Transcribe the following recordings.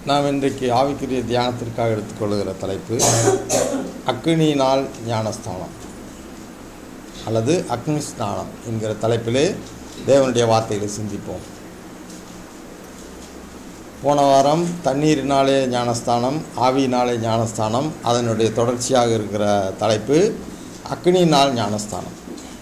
நாம் இன்றைக்கு ஆவிக்குரிய தியானத்திற்காக எடுத்துக்கொள்கிற தலைப்பு அக்னியினால் ஞானஸ்தானம் அல்லது அக்னி ஸ்நானம் என்கிற தலைப்பிலே தேவனுடைய வார்த்தைகளை சிந்திப்போம் போன வாரம் தண்ணீரினாலே ஞானஸ்தானம் ஆவியினாலே ஞானஸ்தானம் அதனுடைய தொடர்ச்சியாக இருக்கிற தலைப்பு அக்னியினால் ஞானஸ்தானம்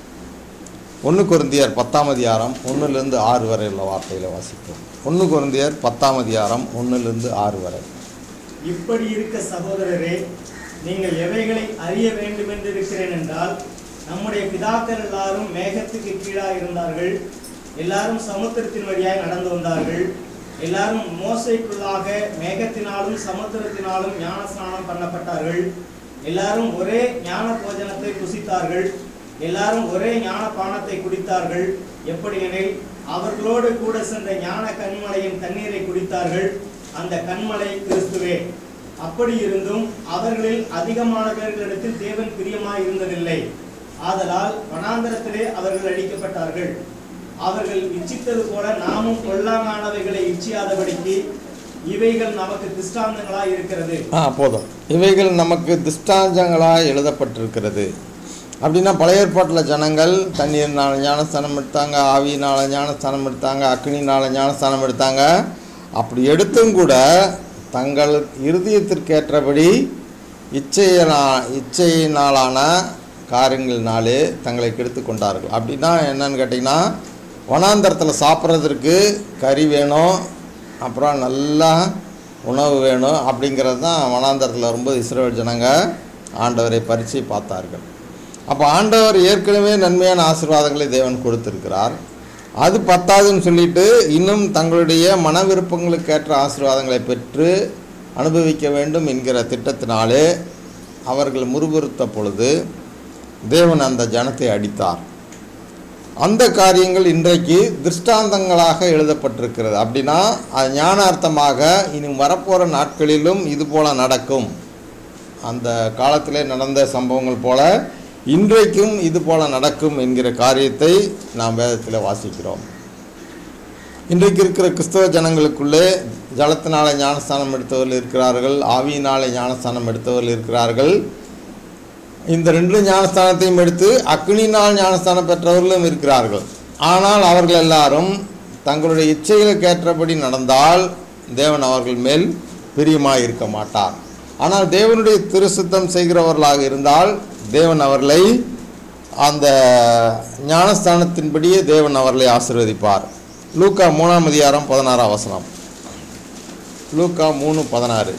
ஒன்று குருந்தியர் பத்தாம் அதிகாரம் ஒன்றுலேருந்து ஆறு வரை உள்ள வார்த்தைகளை வாசிப்போம் ஒன்று குருந்தியர் பத்தாம் அதிகாரம் ஒன்றுலேருந்து ஆறு வரை இப்படி இருக்க சகோதரரே நீங்கள் எவைகளை அறிய வேண்டும் என்று இருக்கிறேன் என்றால் நம்முடைய பிதாக்கள் எல்லாரும் மேகத்துக்கு கீழாக இருந்தார்கள் எல்லாரும் சமுத்திரத்தின் வழியாய் நடந்து வந்தார்கள் எல்லாரும் மோசைக்குள்ளாக மேகத்தினாலும் சமுத்திரத்தினாலும் ஞானஸ்நானம் பண்ணப்பட்டார்கள் எல்லாரும் ஒரே ஞான போஜனத்தை புசித்தார்கள் எல்லாரும் ஒரே ஞான பானத்தை குடித்தார்கள் எப்படியெனில் அவர்களோடு கூட சென்ற ஞான கண்மலையின் தண்ணீரை குடித்தார்கள் அந்த கண்மலை கிறிஸ்துவே அப்படி இருந்தும் அவர்களில் அதிகமான பேர்களிடத்தில் தேவன் பிரியமாய் இருந்ததில்லை ஆதலால் வனாந்தரத்திலே அவர்கள் அடிக்கப்பட்டார்கள் அவர்கள் இச்சித்தது போல நாமும் கொல்லாங்கானவைகளை இச்சியாதபடிக்கு இவைகள் நமக்கு திஷ்டாந்தங்களாய் இருக்கிறது ஆ போதும் இவைகள் நமக்கு திஷ்டாஞ்சங்களாக எழுதப்பட்டிருக்கிறது அப்படின்னா பழைய ஏற்பாட்டில் ஜனங்கள் தண்ணீர்னால ஞானஸ்தானம் எடுத்தாங்க ஆவியினால ஞானஸ்தானம் எடுத்தாங்க அக்னினால ஞானஸ்தானம் எடுத்தாங்க அப்படி எடுத்தும் கூட தங்கள் இருதயத்திற்கேற்றபடி இச்சையினா இச்சையினாலான காரியங்களினாலே தங்களை கெடுத்து கொண்டார்கள் அப்படின்னா என்னன்னு கேட்டிங்கன்னா வனாந்தரத்தில் சாப்பிட்றதுக்கு கறி வேணும் அப்புறம் நல்லா உணவு வேணும் அப்படிங்கிறது தான் வனாந்தரத்தில் வரும்போது இஸ்ரேல் ஜனங்க ஆண்டவரை பரிச்சை பார்த்தார்கள் அப்போ ஆண்டவர் ஏற்கனவே நன்மையான ஆசீர்வாதங்களை தேவன் கொடுத்திருக்கிறார் அது பத்தாதுன்னு சொல்லிட்டு இன்னும் தங்களுடைய மன விருப்பங்களுக்கு ஏற்ற ஆசீர்வாதங்களை பெற்று அனுபவிக்க வேண்டும் என்கிற திட்டத்தினாலே அவர்கள் முறுமுறுத்த பொழுது தேவன் அந்த ஜனத்தை அடித்தார் அந்த காரியங்கள் இன்றைக்கு திருஷ்டாந்தங்களாக எழுதப்பட்டிருக்கிறது அப்படின்னா அது ஞானார்த்தமாக இனி வரப்போகிற நாட்களிலும் இது போல நடக்கும் அந்த காலத்திலே நடந்த சம்பவங்கள் போல இன்றைக்கும் இது போல நடக்கும் என்கிற காரியத்தை நாம் வேதத்தில் வாசிக்கிறோம் இன்றைக்கு இருக்கிற கிறிஸ்தவ ஜனங்களுக்குள்ளே ஜலத்தினால ஞானஸ்தானம் எடுத்தவர்கள் இருக்கிறார்கள் ஆவியினாலே ஞானஸ்தானம் எடுத்தவர்கள் இருக்கிறார்கள் இந்த ரெண்டு ஞானஸ்தானத்தையும் எடுத்து அக்னினால் ஞானஸ்தானம் பெற்றவர்களும் இருக்கிறார்கள் ஆனால் அவர்கள் எல்லாரும் தங்களுடைய இச்சைகளுக்கு ஏற்றபடி நடந்தால் தேவன் அவர்கள் மேல் பிரியமாக இருக்க மாட்டார் ஆனால் தேவனுடைய திருசுத்தம் செய்கிறவர்களாக இருந்தால் தேவன் அவர்களை அந்த ஞானஸ்தானத்தின்படியே தேவன் அவர்களை ஆசீர்வதிப்பார் லூக்கா மூணாம் அதிகாரம் பதினாறாம் வசனம் லூக்கா மூணு பதினாறு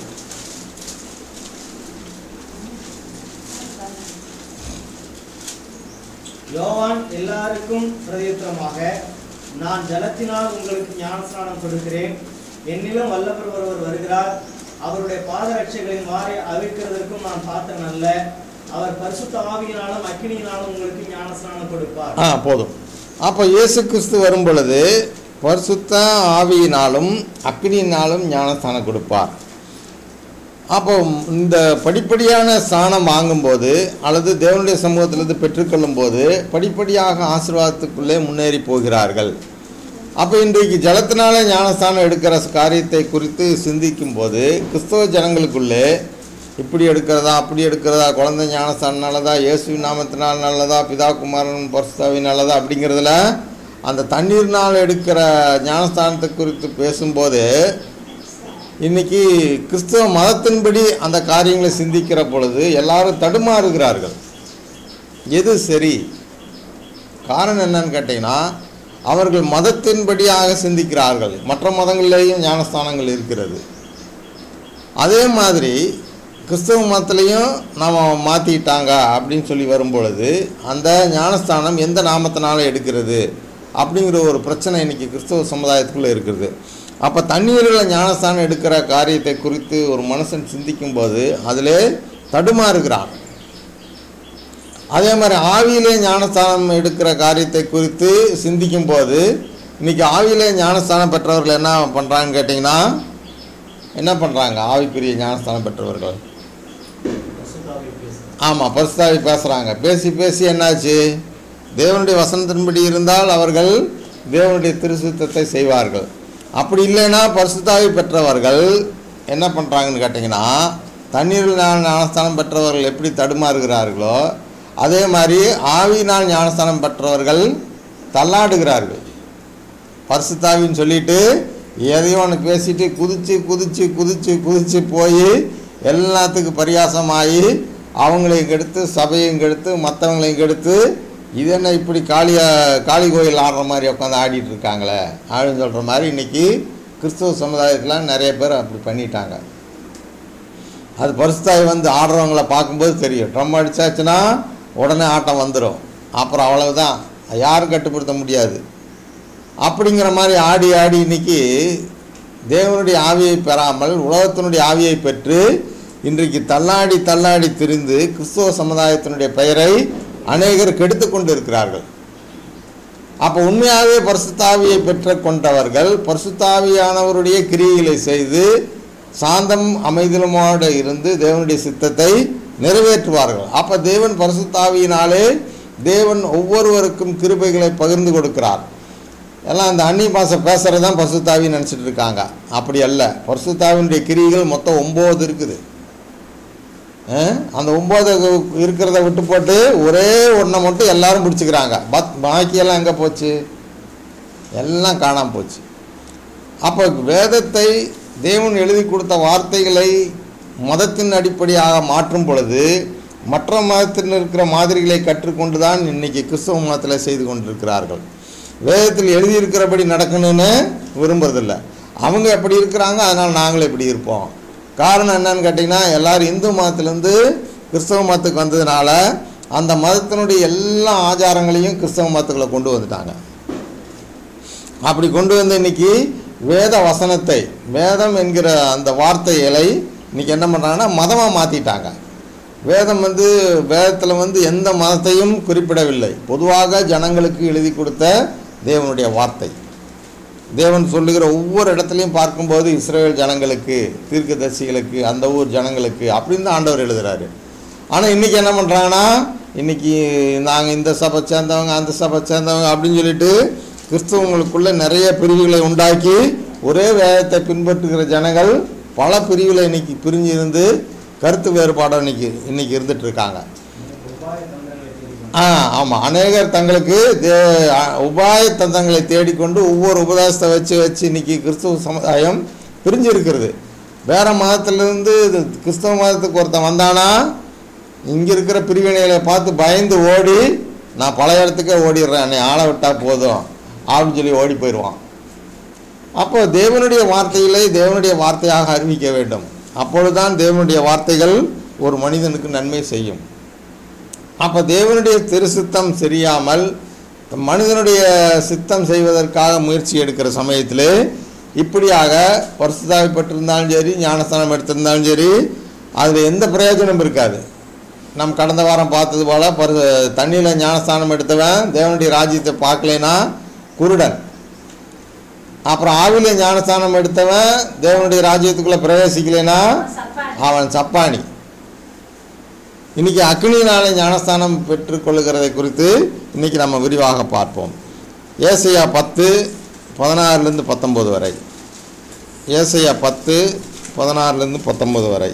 யோவான் எல்லாருக்கும் பிரதியுத்தரமாக நான் ஜலத்தினால் உங்களுக்கு ஞானஸ்நானம் கொடுக்கிறேன் என்னிலும் வல்லவர் ஒருவர் வருகிறார் அவருடைய பாதரட்சைகளின் மாறி அவிழ்க்கிறதற்கும் நான் பார்த்தன் அல்ல அவர் பரிசுத்த ஆவியினாலும் அக்கினியினாலும் உங்களுக்கு ஞானஸ்நானம் கொடுப்பார் ஆ போதும் அப்போ இயேசு கிறிஸ்து வரும் பொழுது பரிசுத்த ஆவியினாலும் அக்னியினாலும் ஞானஸ்தானம் கொடுப்பார் அப்போ இந்த படிப்படியான ஸ்தானம் வாங்கும்போது அல்லது தேவனுடைய சமூகத்திலிருந்து பெற்றுக்கொள்ளும் போது படிப்படியாக ஆசீர்வாதத்துக்குள்ளே முன்னேறி போகிறார்கள் அப்போ இன்றைக்கு ஜலத்தினால ஞானஸ்தானம் எடுக்கிற காரியத்தை குறித்து சிந்திக்கும் போது கிறிஸ்தவ ஜனங்களுக்குள்ளே இப்படி எடுக்கிறதா அப்படி எடுக்கிறதா குழந்தை ஞானஸ்தானம் நல்லதா இயேசுவின் நாமத்தினால் நல்லதா பிதா குமாரன் பரிசுத்தாவின் நல்லதா அப்படிங்கிறதுல அந்த தண்ணீர்னால் எடுக்கிற ஞானஸ்தானத்தை குறித்து பேசும்போது இன்னைக்கு கிறிஸ்தவ மதத்தின்படி அந்த காரியங்களை சிந்திக்கிற பொழுது எல்லாரும் தடுமாறுகிறார்கள் எது சரி காரணம் என்னன்னு கேட்டிங்கன்னா அவர்கள் மதத்தின்படியாக சிந்திக்கிறார்கள் மற்ற மதங்களிலேயும் ஞானஸ்தானங்கள் இருக்கிறது அதே மாதிரி கிறிஸ்தவ மதத்துலேயும் நாம் மாற்றிட்டாங்க அப்படின்னு சொல்லி வரும்பொழுது அந்த ஞானஸ்தானம் எந்த நாமத்தினால எடுக்கிறது அப்படிங்கிற ஒரு பிரச்சனை இன்றைக்கி கிறிஸ்தவ சமுதாயத்துக்குள்ளே இருக்குது அப்போ தண்ணீரில் ஞானஸ்தானம் எடுக்கிற காரியத்தை குறித்து ஒரு மனுஷன் சிந்திக்கும்போது அதிலே தடுமாறுகிறான் அதே மாதிரி ஆவியிலே ஞானஸ்தானம் எடுக்கிற காரியத்தை குறித்து சிந்திக்கும்போது இன்றைக்கி ஆவியிலே ஞானஸ்தானம் பெற்றவர்கள் என்ன பண்ணுறாங்கன்னு கேட்டிங்கன்னா என்ன பண்ணுறாங்க ஆவிக்குரிய ஞானஸ்தானம் பெற்றவர்கள் பரிசுத்த ஆவி பேசுகிறார். ஆமாம் பரிசுத்தாவி பேசுகிறாங்க பேசி பேசி என்னாச்சு தேவனுடைய வசனத்தின்படி இருந்தால் அவர்கள் தேவனுடைய திருசுத்தத்தை செய்வார்கள் அப்படி இல்லைன்னா பரிசுத்தாவி பெற்றவர்கள் என்ன பண்ணுறாங்கன்னு கேட்டிங்கன்னா தண்ணீரினால் ஞானஸ்தானம் பெற்றவர்கள் எப்படி தடுமாறுகிறார்களோ அதே மாதிரி ஆவியினால் ஞானஸ்தானம் பெற்றவர்கள் தள்ளாடுகிறார்கள் பரிசுத்தாவின்னு சொல்லிட்டு எதையோ ஒன்று பேசிட்டு குதிச்சு குதிச்சு குதிச்சு குதிச்சு போய் எல்லாத்துக்கும் பரியாசமாகி அவங்களையும் கெடுத்து சபையும் கெடுத்து மற்றவங்களையும் கெடுத்து இது என்ன இப்படி காளியா காளி கோயில் ஆடுற மாதிரி உட்காந்து ஆடிட்டு இருக்காங்களே அப்படின்னு சொல்கிற மாதிரி இன்றைக்கி கிறிஸ்துவ சமுதாயத்தில் நிறைய பேர் அப்படி பண்ணிட்டாங்க அது பரிசுத்தாய் வந்து ஆடுறவங்கள பார்க்கும்போது தெரியும் ட்ரம் அடிச்சாச்சுன்னா உடனே ஆட்டம் வந்துடும் அப்புறம் அவ்வளவுதான் யாரும் கட்டுப்படுத்த முடியாது அப்படிங்கிற மாதிரி ஆடி ஆடி இன்னைக்கு தேவனுடைய ஆவியை பெறாமல் உலகத்தினுடைய ஆவியை பெற்று இன்றைக்கு தள்ளாடி தள்ளாடி திரிந்து கிறிஸ்துவ சமுதாயத்தினுடைய பெயரை அநேகர் கெடுத்து கொண்டு இருக்கிறார்கள் அப்போ உண்மையாகவே பரிசுத்தாவியை பெற்ற கொண்டவர்கள் பரிசுத்தாவியானவருடைய கிரியைகளை செய்து சாந்தம் அமைதலுமோடு இருந்து தேவனுடைய சித்தத்தை நிறைவேற்றுவார்கள் அப்போ தேவன் பரிசுத்தாவியினாலே தேவன் ஒவ்வொருவருக்கும் கிருபைகளை பகிர்ந்து கொடுக்கிறார் எல்லாம் அந்த அந்நிய பாஷை பேசுகிறது தான் பரிசுத்தாவின்னு நினச்சிட்டு இருக்காங்க அப்படி அல்ல பரிசுத்தாவினுடைய கிரியைகள் மொத்தம் ஒம்பது இருக்குது அஹ், அந்த ஒம்பது இருக்கிறத விட்டு போட்டு ஒரே ஒன்றை மட்டும் எல்லாரும் பிடிச்சிக்கிறாங்க பத் பாக்கியெல்லாம் எங்கே போச்சு எல்லாம் காணாமல் போச்சு அப்போ வேதத்தை தேவன் எழுதி கொடுத்த வார்த்தைகளை மதத்தின் அடிப்படையாக மாற்றும் பொழுது மற்ற மதத்தில் இருக்கிற மாதிரிகளை கற்றுக்கொண்டு தான் இன்னைக்கு கிறிஸ்தவ மதத்தில் செய்து கொண்டிருக்கிறார்கள் வேதத்தில் எழுதியிருக்கிறபடி நடக்கணும்னு விரும்புறதில்ல அவங்க எப்படி இருக்கிறாங்க அதனால் நாங்களும் இப்படி இருப்போம் காரணம் என்னன்னு கேட்டிங்கன்னா எல்லாரும் இந்து மதத்திலேருந்து கிறிஸ்தவ மதத்துக்கு வந்ததுனால அந்த மதத்தினுடைய எல்லா ஆச்சாரங்களையும் கிறிஸ்தவ மதத்துக்குள்ள கொண்டு வந்துட்டாங்க அப்படி கொண்டு வந்து இன்னைக்கு வேத வசனத்தை வேதம் என்கிற அந்த வார்த்தைகளை இன்னைக்கு என்ன பண்ணுறாங்கன்னா மதமாக மாற்றிட்டாங்க வேதம் வந்து வேதத்தில் வந்து எந்த மதத்தையும் குறிப்பிடவில்லை பொதுவாக ஜனங்களுக்கு எழுதி கொடுத்த தேவனுடைய வார்த்தை தேவன் சொல்லுகிற ஒவ்வொரு இடத்துலையும் பார்க்கும்போது இஸ்ரேல் ஜனங்களுக்கு தீர்க்கதரிசிகளுக்கு அந்த ஊர் ஜனங்களுக்கு அப்படின்னு தான் ஆண்டவர் எழுதுறாரு ஆனால் இன்றைக்கி என்ன பண்ணுறாங்கன்னா இன்றைக்கி நாங்கள் இந்த சபை சேர்ந்தவங்க அந்த சபை சேர்ந்தவங்க அப்படின்னு சொல்லிட்டு கிறிஸ்தவங்களுக்குள்ள நிறைய பிரிவுகளை உண்டாக்கி ஒரே வேதத்தை பின்பற்றுகிற ஜனங்கள் பல பிரிவில் இன்னைக்கு பிரிஞ்சு இருந்து கருத்து வேறுபாடு இன்னைக்கு இன்னைக்கு இருந்துட்டு இருக்காங்க உபாய தந்திரங்களை தேடிக்கொண்டு ஆ ஆமாம் அநேகர் தங்களுக்கு தே அ- உபாய தந்தங்களை தேடிக்கொண்டு ஒவ்வொரு உபதேசத்தை வச்சு வச்சு இன்னைக்கு கிறிஸ்துவ சமுதாயம் பிரிஞ்சு இருக்கிறது வேற மதத்திலிருந்து இது கிறிஸ்தவ மதத்துக்கு ஒருத்தன் வந்தானா இங்கே இருக்கிற பிரிவினைகளை பார்த்து பயந்து ஓடி நான் பழைய இடத்துக்கே ஓடிடுறேன் என்னை ஆள விட்டா போதும் அப்படின்னு சொல்லி ஓடி போயிடுவான் அப்போ தேவனுடைய வார்த்தைகளை தேவனுடைய வார்த்தையாக அறிவிக்க வேண்டும் அப்பொழுதுதான் தேவனுடைய வார்த்தைகள் ஒரு மனிதனுக்கு நன்மை செய்யும் அப்போ தேவனுடைய திருசித்தம் சரியாமல் மனிதனுடைய சித்தம் செய்வதற்காக முயற்சி எடுக்கிற சமயத்தில் இப்படியாக பரிசுத்தாவிப்பட்டிருந்தாலும் சரி ஞானஸ்தானம் எடுத்திருந்தாலும் சரி அதில் எந்த பிரயோஜனம் இருக்காது நம் கடந்த வாரம் பார்த்தது போல் பரு தண்ணியில் ஞானஸ்தானம் எடுத்தவன் தேவனுடைய ராஜ்யத்தை பார்க்கலைன்னா குருடன் அப்புறம் ஆவில ஞானஸ்தானம் எடுத்தவன் தேவனுடைய ராஜ்யத்துக்குள்ளே பிரவேசிக்கலைன்னா அவன் சப்பானி இன்னைக்கு அக்னியினாலே ஞானஸ்தானம் பெற்றுக்கொள்ளுகிறதை குறித்து இன்னைக்கு நம்ம விரிவாக பார்ப்போம் ஏசையா பத்து பதினாறுலேருந்து பத்தொம்போது வரை ஏசையா பத்து பதினாறுலேருந்து பத்தொம்போது வரை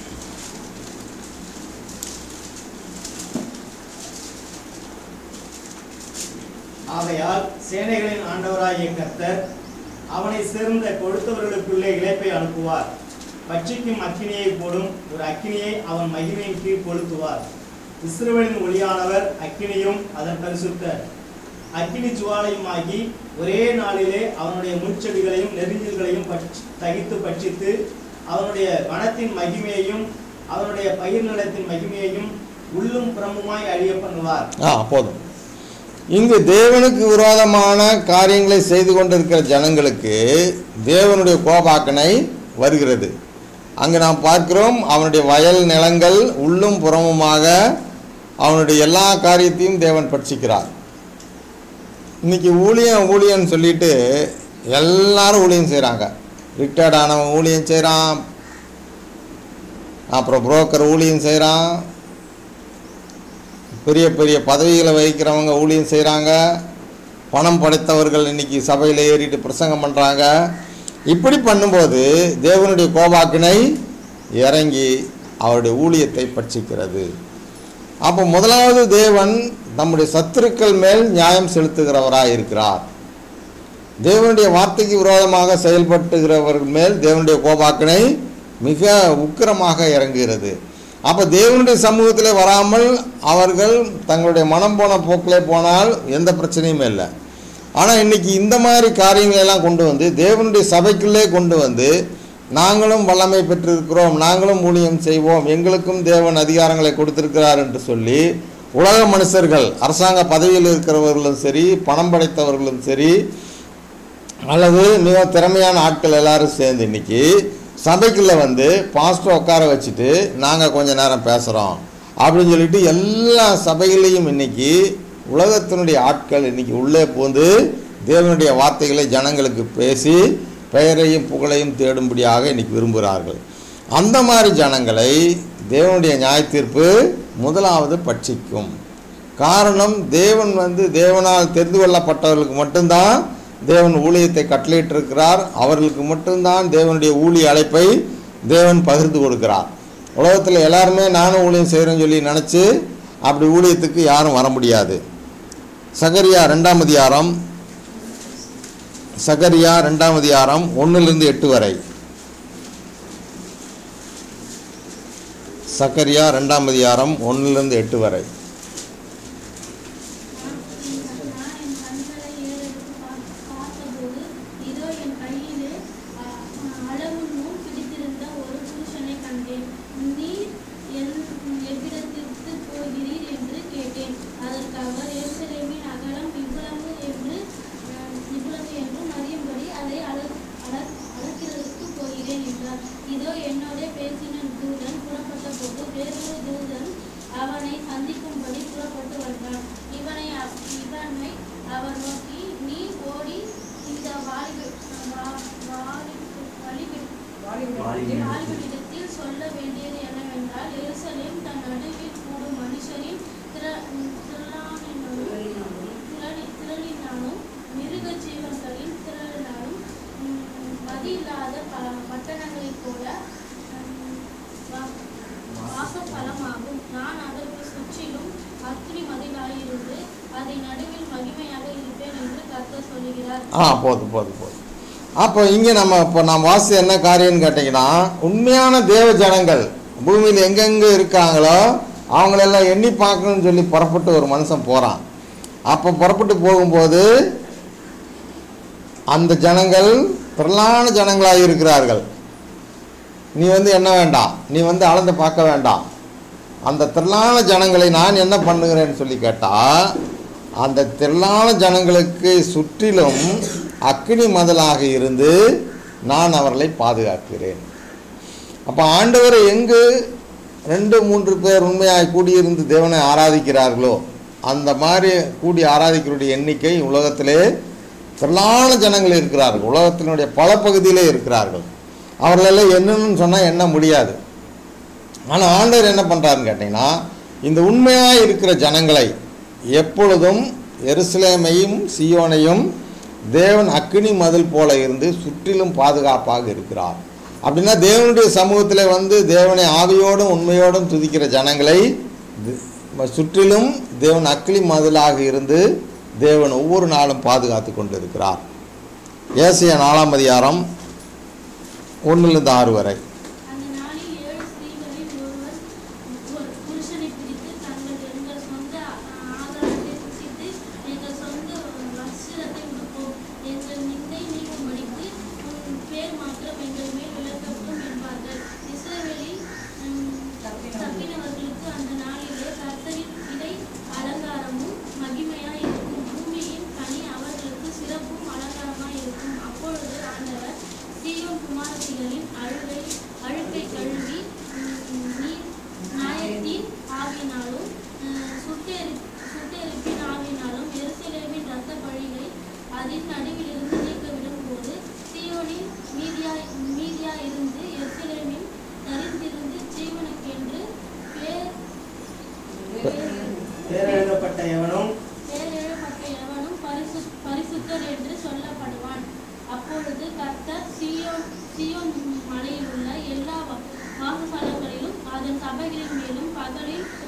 ஆகையால் சேனைகளின் ஆண்டவராகிய கர்த்தர் அவனை சேர்ந்த கொடுத்தவர்களுக்குள்ளே இழைப்பை அனுப்புவார் பட்சிக்கும் அக்கினியை போடும் ஒரு அக்கினியை அவன் மகிமையின் கீழ் கொளுத்துவார் இஸ்ரவேலின் ஒளியானவர் அக்கினியும் அதன் பரிசுத்தர் அக்கினி ஜுவாலையுமாகி ஒரே நாளிலே அவனுடைய முட்செடிகளையும் நெருஞ்சில்களையும் பட்சி தகித்து பட்சித்து அவனுடைய வனத்தின் மகிமையையும் அவனுடைய பயிர் நிலத்தின் மகிமையையும் உள்ளும் புறமுமாய் அழிய பண்ணுவார் ஆ போதும் இங்கு தேவனுக்கு விரோதமான காரியங்களை செய்து கொண்டிருக்கிற ஜனங்களுக்கு தேவனுடைய கோபாக்கனை வருகிறது அங்கு நாம் பார்க்கிறோம் அவனுடைய வயல் நிலங்கள் உள்ளும் புறமுமாக அவனுடைய எல்லா காரியத்தையும் தேவன் பட்சிக்கிறார் இன்னைக்கு ஊழியம் ஊழியன்னு சொல்லிட்டு எல்லாரும் ஊழியம் செய்கிறாங்க ரிட்டையர்ட் ஆனவன் ஊழியம் செய்கிறான் அப்புறம் புரோக்கர் ஊழியம் செய்கிறான் பெரிய பெரிய பதவிகளை வகிக்கிறவங்க ஊழியம் செய்கிறாங்க பணம் படைத்தவர்கள் இன்னைக்கு சபையில் ஏறிட்டு பிரசங்கம் பண்ணுறாங்க இப்படி பண்ணும்போது தேவனுடைய கோபாக்கினை இறங்கி அவருடைய ஊழியத்தை பட்சிக்கிறது அப்போ முதலாவது தேவன் நம்முடைய சத்துருக்கள் மேல் நியாயம் செலுத்துகிறவராக இருக்கிறார் தேவனுடைய வார்த்தைக்கு விரோதமாக செயல்பட்டுகிறவர்கள் மேல் தேவனுடைய கோபாக்கினை மிக உக்கிரமாக இறங்குகிறது அப்போ தேவனுடைய சமூகத்தில் வராமல் அவர்கள் தங்களுடைய மனம் போன போக்கிலே போனால் எந்த பிரச்சனையும் இல்லை ஆனால் இன்னைக்கு இந்த மாதிரி காரியங்களை எல்லாம் கொண்டு வந்து தேவனுடைய சபைக்குள்ளே கொண்டு வந்து நாங்களும் வல்லமை பெற்றிருக்கிறோம் நாங்களும் ஊழியம் செய்வோம் எங்களுக்கும் தேவன் அதிகாரங்களை கொடுத்திருக்கிறார் என்று சொல்லி உலக மனுஷர்கள் அரசாங்க பதவியில் இருக்கிறவர்களும் சரி பணம் படைத்தவர்களும் சரி அல்லது மிக திறமையான ஆட்கள் எல்லாரும் சேர்ந்து இன்னைக்கு சபைக்குள்ளே வந்து பாஸ்டர் உட்கார வச்சுட்டு நாங்கள் கொஞ்ச நேரம் பேசுகிறோம் அப்படின்னு சொல்லிட்டு எல்லா சபைகளையும் இன்னைக்கு உலகத்தினுடைய ஆட்கள் இன்னைக்கு உள்ளே பூந்து தேவனுடைய வார்த்தைகளை ஜனங்களுக்கு பேசி பெயரையும் புகழையும் தேடும்படியாக இன்னைக்கு விரும்புகிறார்கள் அந்த மாதிரி ஜனங்களை தேவனுடைய நியாயத்தீர்ப்பு முதலாவது பட்சிக்கும் காரணம் தேவன் வந்து தேவனால் தெரிந்து கொள்ளப்பட்டவர்களுக்கு மட்டும்தான் தேவன் ஊழியத்தை கட்டளையிட்டிருக்கிறார் அவர்களுக்கு மட்டும்தான் தேவனுடைய ஊழிய அழைப்பை தேவன் பகிர்ந்து கொடுக்கிறார் உலகத்தில் எல்லாருமே நானும் ஊழியம் செய்கிறேன்னு சொல்லி நினச்சி அப்படி ஊழியத்துக்கு யாரும் வர முடியாது சகரியா ரெண்டாம் அதிகாரம் சகரியா ரெண்டாம் அதிகாரம் ஒன்றிலிருந்து எட்டு வரை சகரியா ரெண்டாம் அதிகாரம் ஒன்றிலிருந்து எட்டு வரை நான் என் கண்களை ஏறெடுத்து பார்த்த- பார்த்தபோது, இதோ என் கையிலே அ- அளவு நூல் பிடித்திருந்த ஒரு புருஷனைக் கண்டேன். நீர் என்- எவ்விடத்திற்குப் போகிறீர் என்று கேட்டேன். அதற்கு அவர், எருசலேமின் அகலம் இவ்வளவு என்று அஹ், இவ்வளவு என்றும் அறியும்படி அதை அள- அள- அளக்கிறதற்குப் போகிறேன் என்றார். இதோ என்னோடே பேசின தூதன் புறப்பட்டபோது வேறொரு தூதன் அவனை சந்திக்கும்படி புறப்பட்டு வந்தான் இவனை அவ- இவனை அவர் நோக்கி நீ ஓடி இந்த வாலிப வா- வாலிப- வலிபி- வாலிபனிடத்தில் சொல்ல வேண்டியது என்னவென்றால் எருசலேம் தன் நடுவில் கூடும் மனுஷரின் திர- திரளானினாலும் திரளி- திரளினாலும் மிருக ஜீவன்களின் திரளினாலும் ம், மதியில்லாத ப- பட்டணங்களைப் போல ம், வா- வாசப்பலமாகும் நான் அதற்கு சுற்றிலும் அக்னி மதிலாயிருந்து அதை நடுவில் மகிமையாக இருப்பேன் என்று கர்த்தர் சொல்லுகிறார் ஆ போதும் போதும் போதும் அப்போ இங்கே நம்ம இப்போ நாம் வாசி என்ன காரியம்னு கேட்டிங்கன்னா உண்மையான தேவ ஜனங்கள் பூமியில் எங்கெங்கே இருக்காங்களோ அவங்களெல்லாம் எண்ணி பார்க்கணும்னு சொல்லி புறப்பட்டு ஒரு மனுஷன் போகிறான் அப்போ புறப்பட்டு போகும்போது அந்த ஜனங்கள் திரளான ஜனங்களாக இருக்கிறார்கள் நீ வந்து என்ன வேண்டாம் நீ வந்து அளந்து பார்க்க வேண்டாம் அந்த திரளான ஜனங்களை நான் என்ன பண்ணுகிறேன்னு சொல்லி கேட்டால் அந்த திரளான ஜனங்களுக்கு சுற்றிலும் அக்னி மதலாக இருந்து நான் அவர்களை பாதுகாக்கிறேன் அப்போ ஆண்டவர் எங்கு ரெண்டு மூன்று பேர் உண்மையாய் கூடியிருந்து தேவனை ஆராதிக்கிறார்களோ அந்த மாதிரி கூடி ஆராதிக்கிறவருடைய எண்ணிக்கை உலகத்திலே திரளான ஜனங்கள் இருக்கிறார்கள் உலகத்தினுடைய பல பகுதியிலே இருக்கிறார்கள் அவர்களெல்லாம் என்னன்னு சொன்னால் எண்ண முடியாது ஆனால் ஆண்டவர் என்ன பண்ணுறாருன்னு கேட்டிங்கன்னா இந்த உண்மையாக இருக்கிற ஜனங்களை எப்பொழுதும் எருசலேமையும் சியோனையும் தேவன் அக்கினி மதில் போல இருந்து சுற்றிலும் பாதுகாப்பாக இருக்கிறார் அப்படின்னா தேவனுடைய சமூகத்தில் வந்து தேவனை ஆவியோடும் உண்மையோடும் துதிக்கிற ஜனங்களை தி- சுற்றிலும் தேவன் அக்கினி மதிலாக இருந்து தேவன் ஒவ்வொரு நாளும் பாதுகாத்து கொண்டிருக்கிறார் ஏசிய நாலாம் அதிகாரம் ஒன்றிலிருந்து ஆறு வரை அந்த நாளில் ஏழு ஸ்திரீகளில் ஒருவர் ஒரு புருஷனை பிடித்து தங்கள் எங்கள் சொந்த ஆ- ஆதாரத்தை புசித்து எங்கள் சொந்த வஸ்திரத்தை உடுப்போம் எங்கள் நிந்தை நீங்கும்படிக்கு உன் பேர் மாத்திரம் எங்கள் மேல் விளக்கட்டும் என்பார்கள் இஸ்ரவேலில் ம், தப்பினவர்களுக்கு அந்த நாளிலே கர்த்தரின் இடை அலங்காரமும் மகிமையாய் இருக்கும் பூமியின் கனி அவர்களுக்கு சிறப்பும் அலங்காரமாய் இருக்கும் அப்பொழுது ஆண்டவர் சீயோன் குமாரத்திகளின் அழுகை அழுக்கை கழுவி ம், நீர் நியாயத்தின் ஆவினாலும் ம், சுட்டெரி சுட்டெரிப்பின் ஆவினாலும் எருசலேமின் இரத்த பழியை அதன் நடுவிலிருந்து நீக்கவிடும் போது சீயோனின் மீதியாய் மீதியாயிருந்து எருசலேமின் தரித்திருந்து ஜீவனுக்கென்று பேர் பேரெழுதப்பட்ட எவனும் பேரெழுப்பட்ட எவனும் பரிசு பரிசுத்தர் என்று சொல்லப்படுவான் அப்பொழுது கர்த்தர் சீயோன்